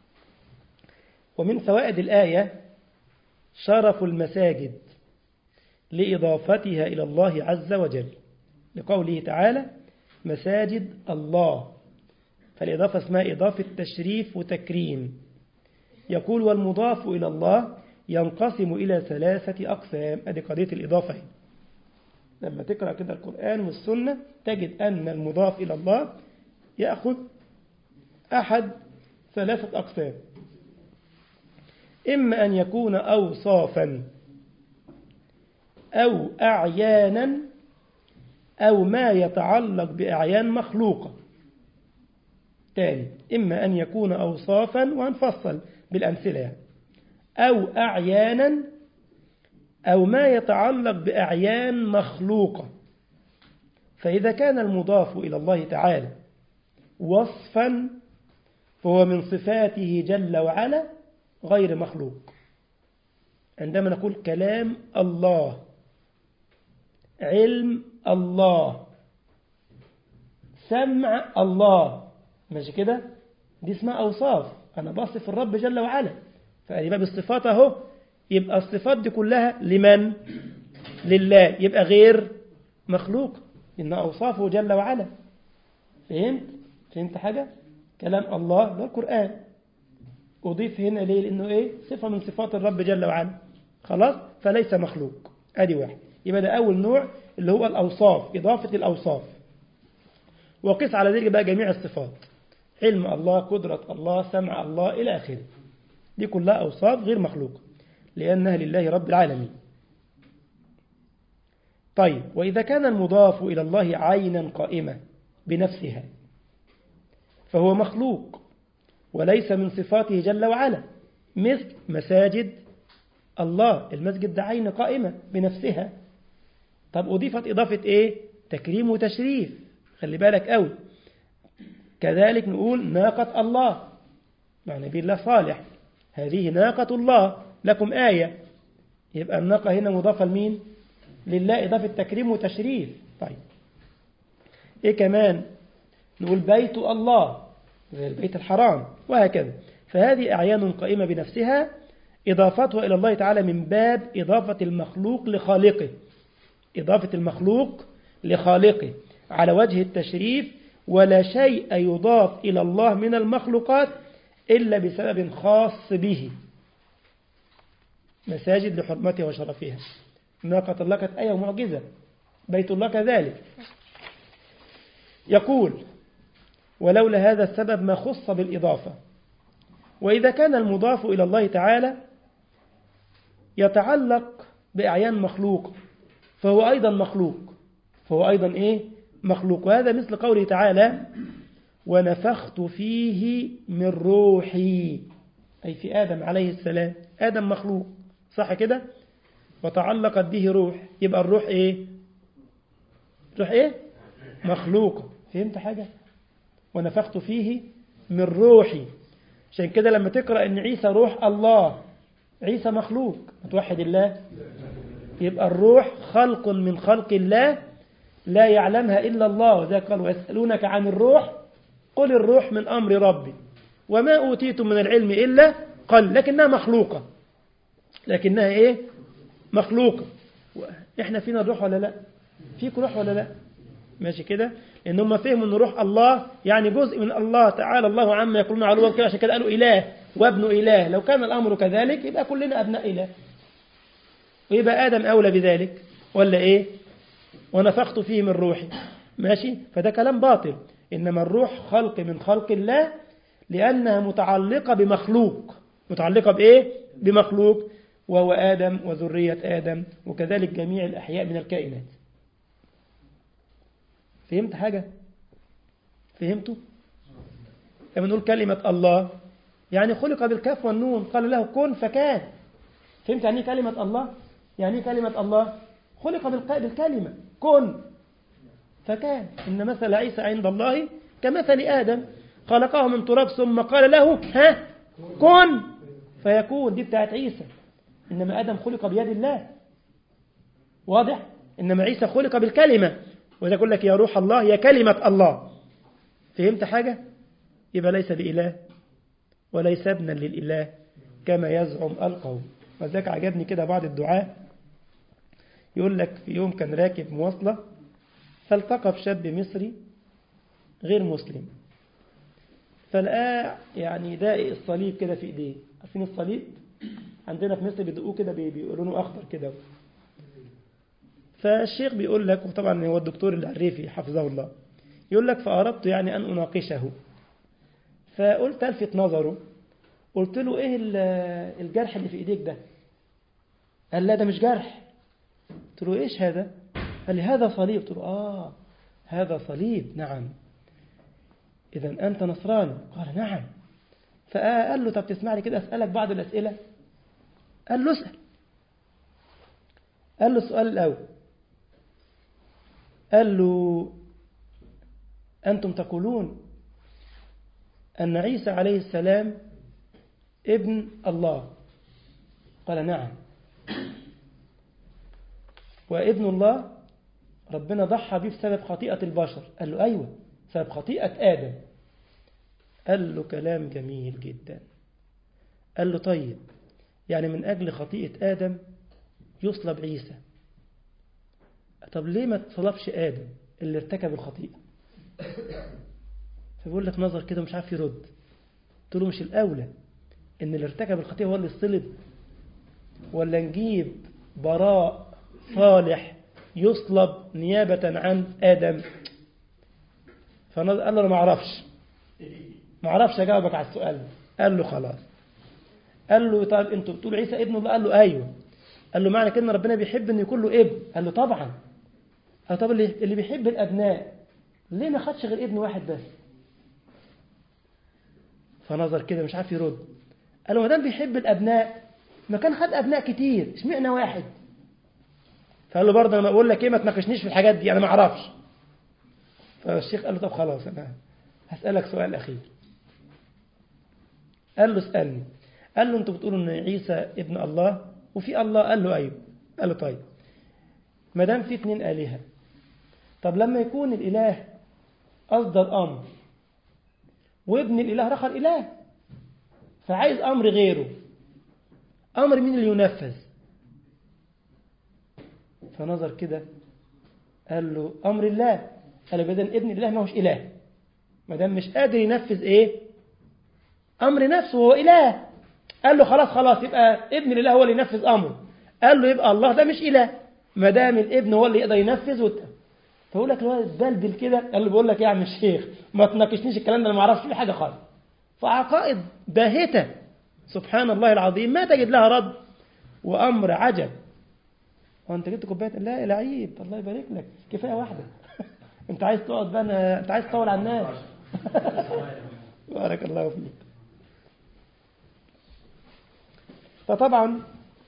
ومن فوائد الآية شرف المساجد لإضافتها إلى الله عز وجل لقوله تعالى مساجد الله فالإضافة اسمها إضافة تشريف وتكريم يقول والمضاف إلى الله ينقسم إلى ثلاثة أقسام أدي قضية الإضافة هنا. لما تقرأ كده القرآن والسنة تجد أن المضاف إلى الله يأخذ أحد ثلاثة أقسام إما أن يكون أوصافا أو أعيانا أو ما يتعلق بأعيان مخلوقة تاني إما أن يكون أوصافا وهنفصل بالأمثلة يعني أو أعيانا أو ما يتعلق بأعيان مخلوقة فإذا كان المضاف إلى الله تعالى وصفا فهو من صفاته جل وعلا غير مخلوق عندما نقول كلام الله علم الله سمع الله ماشي كده دي اسمها أوصاف أنا بصف الرب جل وعلا فأدي باب الصفات أهو يبقى الصفات دي كلها لمن لله يبقى غير مخلوق إن أوصافه جل وعلا فهمت فهمت حاجة كلام الله ده القرآن أضيف هنا ليه لأنه إيه صفة من صفات الرب جل وعلا خلاص فليس مخلوق أدي واحد يبقى ده أول نوع اللي هو الأوصاف إضافة الأوصاف وقس على ذلك بقى جميع الصفات علم الله قدرة الله سمع الله إلى آخره دي كلها أوصاف غير مخلوقة لأنها لله رب العالمين طيب وإذا كان المضاف إلى الله عينا قائمة بنفسها فهو مخلوق وليس من صفاته جل وعلا مثل مساجد الله المسجد ده عين قائمة بنفسها طب أضيفت إضافة إيه تكريم وتشريف خلي بالك قوي كذلك نقول ناقة الله مع نبي الله صالح هذه ناقة الله لكم آية يبقى الناقة هنا مضافة لمين لله إضافة تكريم وتشريف طيب إيه كمان نقول بيت الله زي البيت الحرام وهكذا فهذه أعيان قائمة بنفسها إضافتها إلى الله تعالى من باب إضافة المخلوق لخالقه إضافة المخلوق لخالقه على وجه التشريف ولا شيء يضاف إلى الله من المخلوقات إلا بسبب خاص به مساجد لحرمتها وشرفها ناقة الله كانت آية ومعجزة بيت الله كذلك يقول ولولا هذا السبب ما خص بالإضافة وإذا كان المضاف إلى الله تعالى يتعلق بأعيان مخلوق فهو أيضا مخلوق فهو أيضا إيه مخلوق وهذا مثل قوله تعالى ونفخت فيه من روحي أي في آدم عليه السلام آدم مخلوق صح كده وتعلقت به روح يبقى الروح إيه روح إيه مخلوق فهمت حاجة ونفخت فيه من روحي عشان كده لما تقرأ أن عيسى روح الله عيسى مخلوق توحد الله يبقى الروح خلق من خلق الله لا يعلمها إلا الله وذلك قال ويسألونك عن الروح قل الروح من أمر ربي وما أوتيتم من العلم إلا قل لكنها مخلوقة لكنها إيه مخلوقة إحنا فينا الروح ولا لا فيك روح ولا لا ماشي كده لأن هم فهموا أن روح الله يعني جزء من الله تعالى الله عما يقولون علوا كده عشان كده قالوا إله وابن إله لو كان الأمر كذلك يبقى كلنا أبناء إله ويبقى آدم أولى بذلك ولا إيه ونفخت فيه من روحي ماشي فده كلام باطل إنما الروح خلق من خلق الله لأنها متعلقة بمخلوق متعلقة بإيه بمخلوق وهو آدم وذرية آدم وكذلك جميع الأحياء من الكائنات فهمت حاجة فهمتوا لما نقول كلمة الله يعني خلق بالكاف والنون قال له كن فكان فهمت يعني كلمة الله يعني كلمة الله خلق بالكلمة كن فكان إن مثل عيسى عند الله كمثل آدم خلقه من تراب ثم قال له ها كن فيكون دي بتاعت عيسى إنما آدم خلق بيد الله واضح إنما عيسى خلق بالكلمة وإذا أقول لك يا روح الله يا كلمة الله فهمت حاجة يبقى ليس بإله وليس ابنا للإله كما يزعم القوم وذلك عجبني كده بعض الدعاء يقول لك في يوم كان راكب مواصلة فالتقى بشاب مصري غير مسلم فلقاه يعني دائق الصليب كده في ايديه عارفين الصليب عندنا في مصر بيدقوه كده بيقولونه اخضر كده فالشيخ بيقول لك وطبعا هو الدكتور العريفي حفظه الله يقول لك فأردت يعني أن أناقشه فقلت ألفت نظره قلت له إيه الجرح اللي في إيديك ده قال لا ده مش جرح قلت له إيش هذا قال لي هذا صليب قلت له آه هذا صليب نعم إذا أنت نصراني قال نعم فقال له طب تسمع لي كده أسألك بعض الأسئلة قال له اسأل قال له السؤال الأول قال له أنتم تقولون أن عيسى عليه السلام ابن الله قال نعم وابن الله ربنا ضحى به بسبب خطيئة البشر قال له أيوة بسبب خطيئة آدم قال له كلام جميل جدا قال له طيب يعني من أجل خطيئة آدم يصلب عيسى طب ليه ما تصلبش آدم اللي ارتكب الخطيئة فبيقول لك نظر كده مش عارف يرد قلت له مش الأولى إن اللي ارتكب الخطيئة هو اللي يصلب ولا نجيب براء صالح يصلب نيابة عن آدم فقال له أنا ما أعرفش ما أعرفش أجاوبك على السؤال قال له خلاص قال له طيب أنتوا بتقولوا عيسى ابن الله قال له أيوه قال له معنى كده ان ربنا بيحب ان يكون له ابن قال له طبعا قال طب اللي, اللي بيحب الابناء ليه ما خدش غير ابن واحد بس فنظر كده مش عارف يرد قال له ما دام بيحب الابناء ما كان خد ابناء كتير اشمعنى واحد فقال له برضه انا بقول لك ايه ما تناقشنيش في الحاجات دي انا ما اعرفش فالشيخ قال له طب خلاص انا هسالك سؤال اخير قال له اسالني قال له انتوا بتقولوا ان عيسى ابن الله وفي الله قال له أيوه قال له طيب ما دام في اثنين آلهة طب لما يكون الإله أصدر أمر وابن الإله رخى الإله فعايز أمر غيره أمر مين اللي ينفذ فنظر كده قال له أمر الله قال له بدل ابن الإله ما هوش إله ما دام مش قادر ينفذ إيه أمر نفسه هو إله قال له خلاص خلاص يبقى ابن الإله هو اللي ينفذ أمره قال له يبقى الله ده مش إله ما دام الابن هو اللي يقدر ينفذ وت... فأقول لك الولد بلبل كده قال له بقول لك يا عم الشيخ ما تناقشنيش الكلام ده انا ما اعرفش فيه حاجة خالص فعقائد باهتة سبحان الله العظيم ما تجد لها رد وأمر عجب وانت جبت كوبايه لا لعيب الله يبارك لك كفايه واحده انت عايز تقعد بقى أنا... انت عايز تطول على الناس بارك الله فيك فطبعا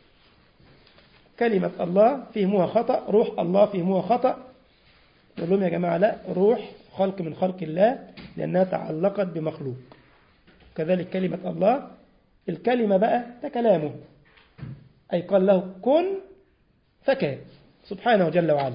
كلمة الله فهموها خطأ روح الله فهموها خطأ نقول لهم يا جماعة لا روح خلق من خلق الله لأنها تعلقت بمخلوق كذلك كلمة الله الكلمة بقى ده كلامه أي قال له كن فكان سبحانه جل وعلا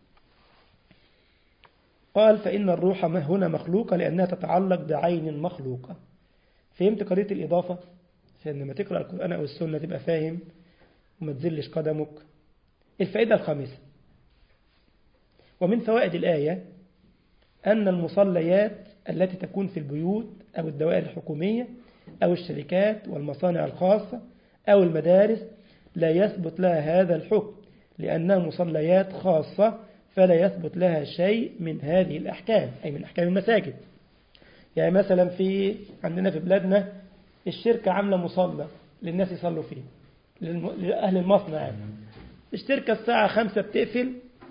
قال فإن الروح هنا مخلوقة لأنها تتعلق بعين مخلوقة فهمت قضية الإضافة عشان لما تقرأ القرآن أو السنة تبقى فاهم وما تزلش قدمك الفائدة الخامسة ومن فوائد الآية أن المصليات التي تكون في البيوت أو الدوائر الحكومية أو الشركات والمصانع الخاصة أو المدارس لا يثبت لها هذا الحكم لأنها مصليات خاصة فلا يثبت لها شيء من هذه الأحكام أي من أحكام المساجد يعني مثلا في عندنا في بلادنا الشركة عاملة مصلى للناس يصلوا فيه لأهل المصنع يعني. الشركة الساعة خمسة بتقفل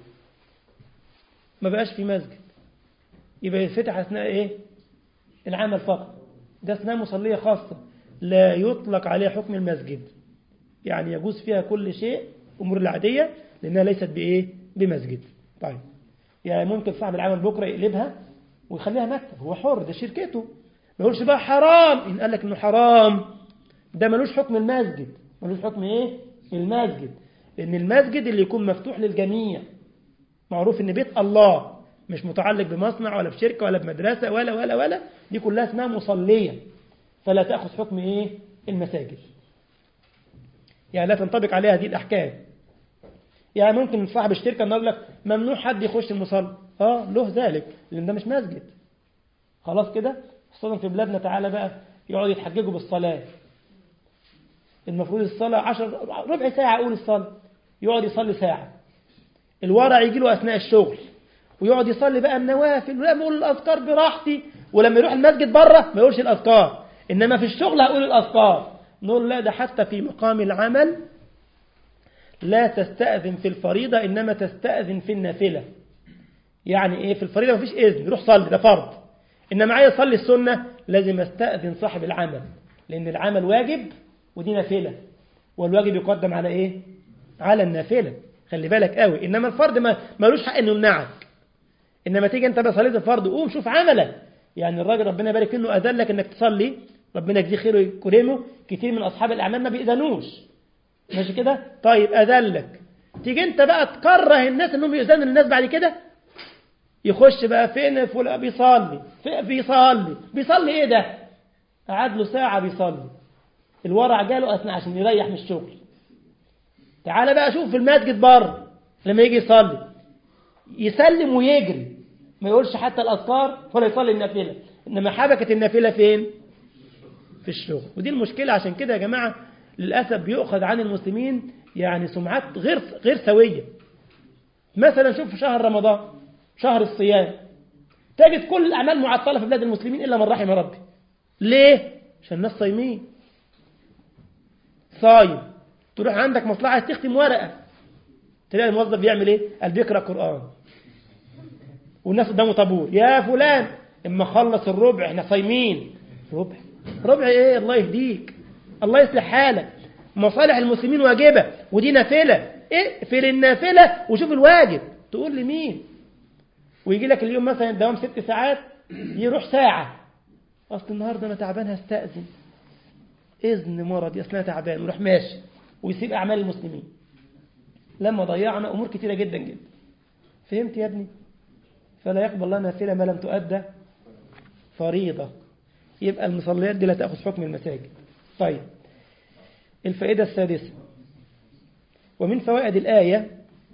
ما بقاش في مسجد يبقى يفتح أثناء إيه العمل فقط ده أثناء مصلية خاصة لا يطلق عليها حكم المسجد يعني يجوز فيها كل شيء أمور العادية لأنها ليست بإيه بمسجد طيب يعني ممكن صاحب العمل بكرة يقلبها ويخليها مكتب هو حر ده شركته ما يقولش بقى حرام إن قال لك إنه حرام ده ملوش حكم المسجد ملوش حكم إيه المسجد لأن المسجد اللي يكون مفتوح للجميع معروف إن بيت الله مش متعلق بمصنع ولا بشركة ولا بمدرسة ولا ولا ولا دي كلها اسمها مصلية فلا تأخذ حكم إيه المساجد يعني لا تنطبق عليها هذه الأحكام يعني ممكن صاحب الشركة يقول لك ممنوع حد يخش المصلى اه له ذلك لأن ده مش مسجد خلاص كده خصوصا في بلادنا تعالى بقى يقعدوا يتحججوا بالصلاة المفروض الصلاة عشر ربع ساعة أقول الصلاة يقعد يصلي ساعة الورع يجي له أثناء الشغل ويقعد يصلي بقى النوافل ولما يقول الأذكار براحتي ولما يروح المسجد بره ما يقولش الأذكار إنما في الشغل هقول الأذكار نقول لا ده حتى في مقام العمل لا تستأذن في الفريضة إنما تستأذن في النافلة يعني إيه في الفريضة ما فيش إذن يروح صلي ده فرض إنما عايز يصلي السنة لازم استأذن صاحب العمل لأن العمل واجب ودي نافلة والواجب يقدم على إيه على النافلة خلي بالك قوي إنما الفرض ما ملوش حق إنه يمنعك إنما تيجي أنت بقى صليت الفرض قوم شوف عملك يعني الراجل ربنا يبارك إنه أذن لك إنك تصلي ربنا يجزيه خير ويكرمه كتير من أصحاب الأعمال ما بيأذنوش ماشي كده طيب أذن لك تيجي أنت بقى تكره الناس إنهم يأذنوا للناس بعد كده يخش بقى فين فلان بيصلي بيصلي بيصلي ايه ده قعد له ساعة بيصلي الورع جاله أثناء عشان يريح من الشغل تعال بقى شوف في المسجد بره لما يجي يصلي يسلم ويجري ما يقولش حتى الأذكار ولا يصلي النافلة إنما حبكة النافلة فين في الشغل ودي المشكلة عشان كده يا جماعة للأسف بيؤخذ عن المسلمين يعني سمعات غير غير سوية مثلا شوف في شهر رمضان شهر الصيام تجد كل الأعمال معطلة في بلاد المسلمين إلا من رحم ربي ليه؟ عشان الناس صايمين صايم تروح عندك مصلحة عايز تختم ورقة تلاقي الموظف بيعمل ايه؟ قال بيقرأ قرآن والناس قدامه طابور يا فلان اما خلص الربع احنا صايمين ربع ربع ايه الله يهديك الله يصلح حالك مصالح المسلمين واجبة ودي نافلة اقفل النافلة وشوف الواجب تقول لمين ويجي لك اليوم مثلا الدوام ست ساعات يروح ساعة أصل النهاردة أنا تعبان هستأذن إذن مرضي أصل أنا تعبان ويروح ماشي ويسيب أعمال المسلمين لما ضيعنا أمور كتيرة جدا جدا فهمت يا ابني فلا يقبل الله نافلة ما لم تؤدى فريضة يبقى المصليات دي لا تأخذ حكم المساجد طيب الفائدة السادسة ومن فوائد الآية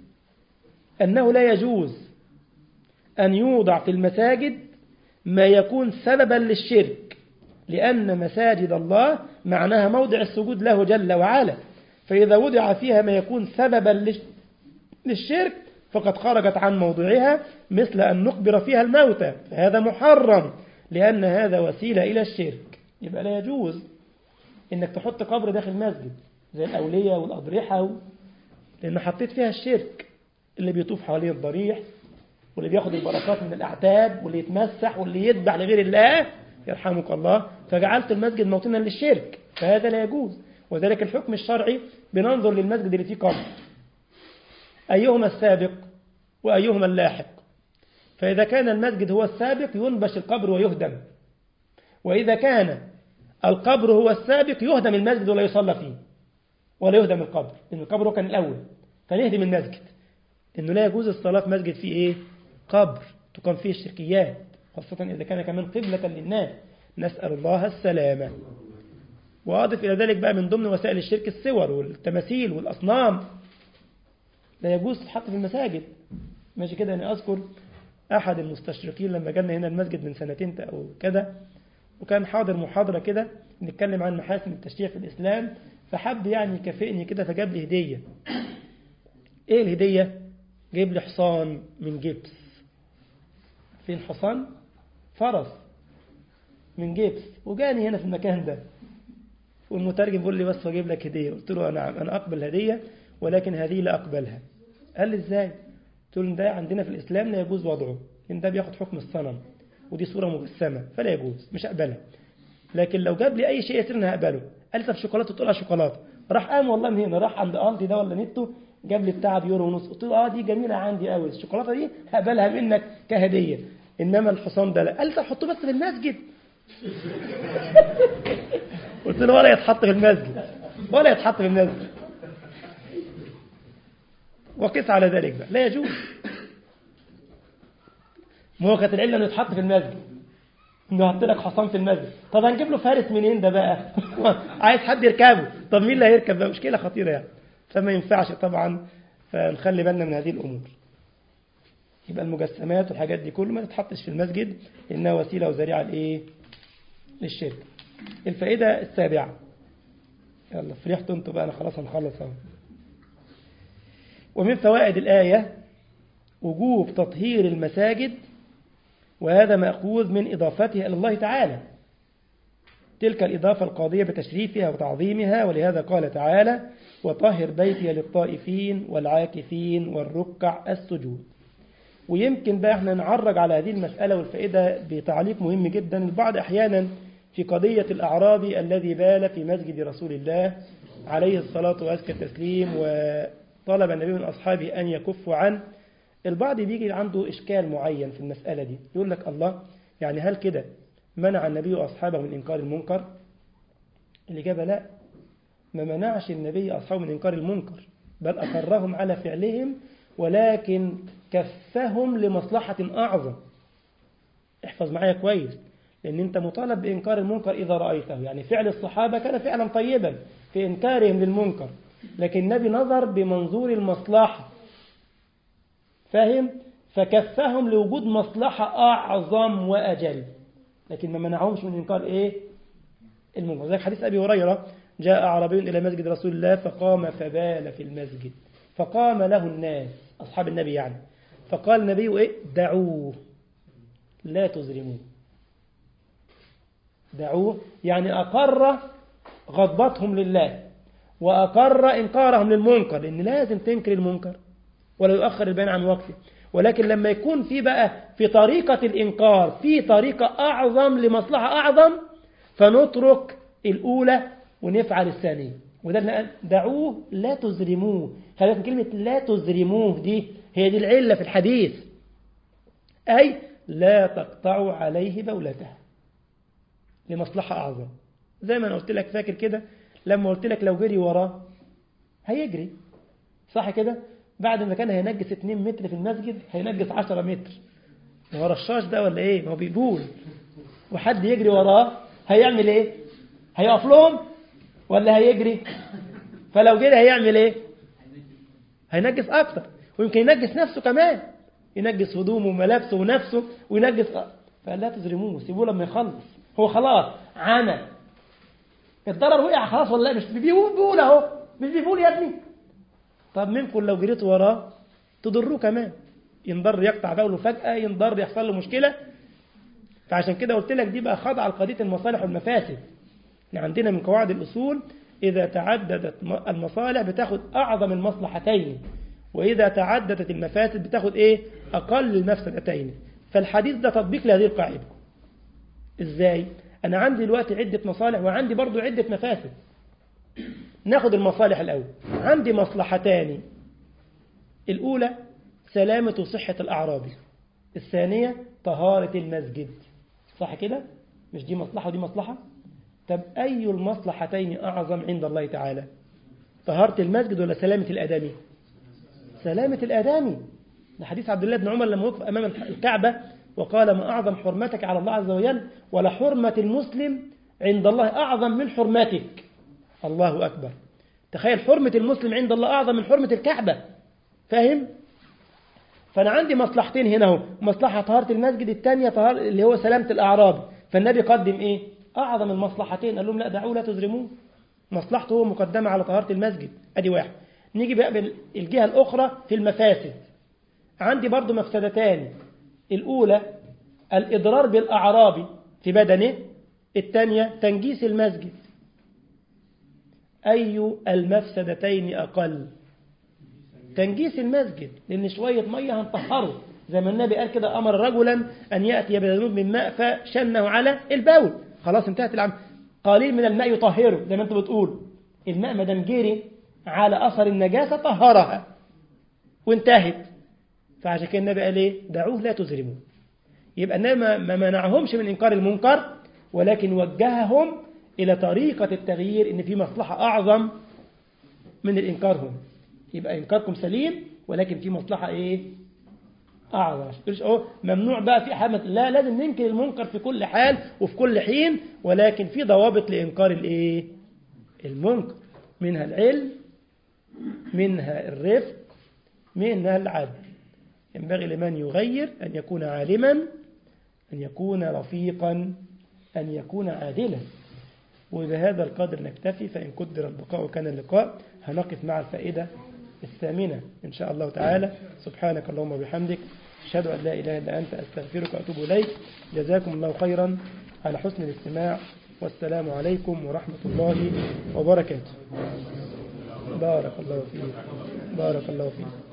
أنه لا يجوز أن يوضع في المساجد ما يكون سببا للشرك لأن مساجد الله معناها موضع السجود له جل وعلا فإذا وضع فيها ما يكون سببا للشرك فقد خرجت عن موضعها مثل أن نقبر فيها الموتى فهذا محرم لأن هذا وسيلة إلى الشرك يبقى لا يجوز إنك تحط قبر داخل مسجد زي الأولية والأضرحة لأن حطيت فيها الشرك اللي بيطوف حوالين الضريح واللي بياخد البركات من الأعتاب واللي يتمسح واللي يذبح لغير الله يرحمك الله فجعلت المسجد موطنا للشرك فهذا لا يجوز وذلك الحكم الشرعي بننظر للمسجد اللي فيه قبر أيهما السابق وأيهما اللاحق فإذا كان المسجد هو السابق ينبش القبر ويهدم وإذا كان القبر هو السابق يهدم المسجد ولا يصلى فيه ولا يهدم القبر لأن القبر هو كان الأول فنهدم المسجد إنه لا يجوز الصلاة في مسجد فيه إيه قبر تقام فيه الشركيات خاصة إذا كان كمان قبلة للناس نسأل الله السلامة وأضف إلى ذلك بقى من ضمن وسائل الشرك الصور والتماثيل والأصنام لا يجوز تحط في المساجد ماشي كده أنا أذكر أحد المستشرقين لما جانا هنا المسجد من سنتين أو كده وكان حاضر محاضرة كده نتكلم عن محاسن التشريع في الإسلام فحب يعني يكافئني كده فجاب لي هدية إيه الهدية؟ جايب لي حصان من جبس فين حصان؟ فرس من جبس وجاني هنا في المكان ده والمترجم بيقول لي بس واجيب لك هدية قلت له نعم أنا أقبل هدية ولكن هذه لا أقبلها قال لي إزاي قلت له ده عندنا في الإسلام لا يجوز وضعه لأن ده بياخد حكم الصنم ودي صورة مجسمة فلا يجوز مش أقبلها لكن لو جاب لي أي شيء يسير أنا هقبله قال لي طب شوكولاتة تقول شوكولاتة راح قام والله من هنا راح عند أنتي ده ولا نتو جاب لي بتاع بيورو ونص قلت له اه دي جميلة عندي قوي الشوكولاتة دي هقبلها منك كهدية إنما الحصان ده لا قال لي طب حطه بس في المسجد قلت له ولا يتحط في المسجد ولا يتحط في المسجد وقس على ذلك بقى لا يجوز ما هو كانت العله انه يتحط في المسجد انه يحط لك حصان في المسجد طب هنجيب له فارس منين ده بقى عايز حد يركبه طب مين اللي هيركب ده مشكله خطيره يعني فما ينفعش طبعا فنخلي بالنا من هذه الامور يبقى المجسمات والحاجات دي كله ما تتحطش في المسجد لانها وسيله وذريعه لايه للشرك الفائده السابعه يلا فرحتوا انتوا بقى انا خلاص هنخلص اهو ومن فوائد الآية وجوب تطهير المساجد وهذا مأخوذ من إضافتها إلى الله تعالى تلك الإضافة القاضية بتشريفها وتعظيمها ولهذا قال تعالى وطهر بيتي للطائفين والعاكفين والركع السجود ويمكن بقى احنا نعرج على هذه المسألة والفائدة بتعليق مهم جدا البعض أحيانا في قضية الأعرابي الذي بال في مسجد رسول الله عليه الصلاة وأزكى التسليم وطلب النبي من أصحابه أن يكفوا عنه البعض بيجي عنده إشكال معين في المسألة دي يقول لك الله يعني هل كده منع النبي أصحابه من إنكار المنكر الإجابة لا ما منعش النبي أصحابه من إنكار المنكر بل أقرهم على فعلهم ولكن كفهم لمصلحة أعظم احفظ معايا كويس لأن أنت مطالب بإنكار المنكر إذا رأيته يعني فعل الصحابة كان فعلا طيبا في إنكارهم للمنكر لكن النبي نظر بمنظور المصلحة فاهم؟ فكفهم لوجود مصلحة أعظم وأجل لكن ما منعهمش من إنكار إيه المنكر ذلك حديث أبي هريرة جاء أعرابي إلى مسجد رسول الله فقام فبال في المسجد فقام له الناس أصحاب النبي يعني فقال النبي إيه دعوه لا تزرموه دعوه يعني أقر غضبتهم لله وأقر إنكارهم للمنكر لأن لازم تنكر المنكر ولا يؤخر البيان عن وقته ولكن لما يكون في بقى في طريقة الإنكار في طريقة أعظم لمصلحة أعظم فنترك الأولى ونفعل الثانية وده اللي قال دعوه لا تزرموه خلينا كلمة لا تزرموه دي هي دي العلة في الحديث أي لا تقطعوا عليه بولته لمصلحة أعظم زي ما أنا قلت لك فاكر كده لما قلت لك لو جري وراه هيجري صح كده بعد ما كان هينجس 2 متر في المسجد هينجس 10 متر هو رشاش ده ولا ايه ما هو بيقول وحد يجري وراه هيعمل ايه هيقف لهم ولا هيجري فلو جري هيعمل ايه هينجس اكتر ويمكن ينجس نفسه كمان ينجس هدومه وملابسه ونفسه وينجس فقال لا تظلموه سيبوه لما يخلص هو خلاص عانى الضرر وقع خلاص ولا لا مش بيقول بيقول اهو مش بيقول يا ابني طب منكم لو جريت وراه تضروه كمان ينضر يقطع بوله فجأة ينضر يحصل له مشكلة فعشان كده قلت لك دي بقى خاضعة لقضية المصالح والمفاسد احنا عندنا من قواعد الأصول إذا تعددت المصالح بتاخد أعظم المصلحتين وإذا تعددت المفاسد بتاخد إيه أقل المفسدتين فالحديث ده تطبيق لهذه القاعدة إزاي أنا عندي دلوقتي عدة مصالح وعندي برضو عدة مفاسد ناخد المصالح الأول عندي مصلحتان الأولى سلامة وصحة الأعرابي الثانية طهارة المسجد صح كده مش دي مصلحة ودي مصلحة طب أي المصلحتين أعظم عند الله تعالى طهارة المسجد ولا سلامة الأدمي سلامة الأدمي ده حديث عبد الله بن عمر لما وقف أمام الكعبة وقال ما أعظم حرمتك على الله عز وجل ولا حرمة المسلم عند الله أعظم من حرمتك الله أكبر تخيل حرمة المسلم عند الله أعظم من حرمة الكعبة فاهم؟ فأنا عندي مصلحتين هنا اهو مصلحة طهارة المسجد الثانية طهارة اللي هو سلامة الأعراب فالنبي قدم إيه؟ أعظم المصلحتين قال لهم لا دعوه لا تزرموه مصلحته هو مقدمة على طهارة المسجد أدي واحد نيجي بقى بالجهة الأخرى في المفاسد عندي برضو مفسدتان الأولى الإضرار بالأعرابي في بدنه الثانية تنجيس المسجد أي المفسدتين أقل تنجيس المسجد لأن شوية مية هنطهره زي ما النبي قال كده أمر رجلا أن يأتي بذنوب من ماء فشنه على البول خلاص انتهت العمل قليل من الماء يطهره زي ما انت بتقول الماء ما دام جري على أثر النجاسة طهرها وانتهت فعشان كده النبي قال ايه دعوه لا تزرموه يبقى النبي ما منعهمش من إنكار المنكر ولكن وجههم إلى طريقة التغيير إن في مصلحة أعظم من الإنكار هنا يبقى إنكاركم سليم ولكن في مصلحة إيه أعظم مش أوه ممنوع بقى في حامة لا لازم ننكر المنكر في كل حال وفي كل حين ولكن في ضوابط لإنكار الإيه المنكر منها العلم منها الرفق منها العدل ينبغي لمن يغير أن يكون عالما أن يكون رفيقا أن يكون عادلا وبهذا القدر نكتفي فإن قدر البقاء كان اللقاء هنقف مع الفائدة الثامنة إن شاء الله تعالى سبحانك اللهم وبحمدك أشهد أن لا إله إلا أنت أستغفرك وأتوب إليك جزاكم الله خيرا على حسن الاستماع والسلام عليكم ورحمة الله وبركاته بارك الله فيك بارك الله فيك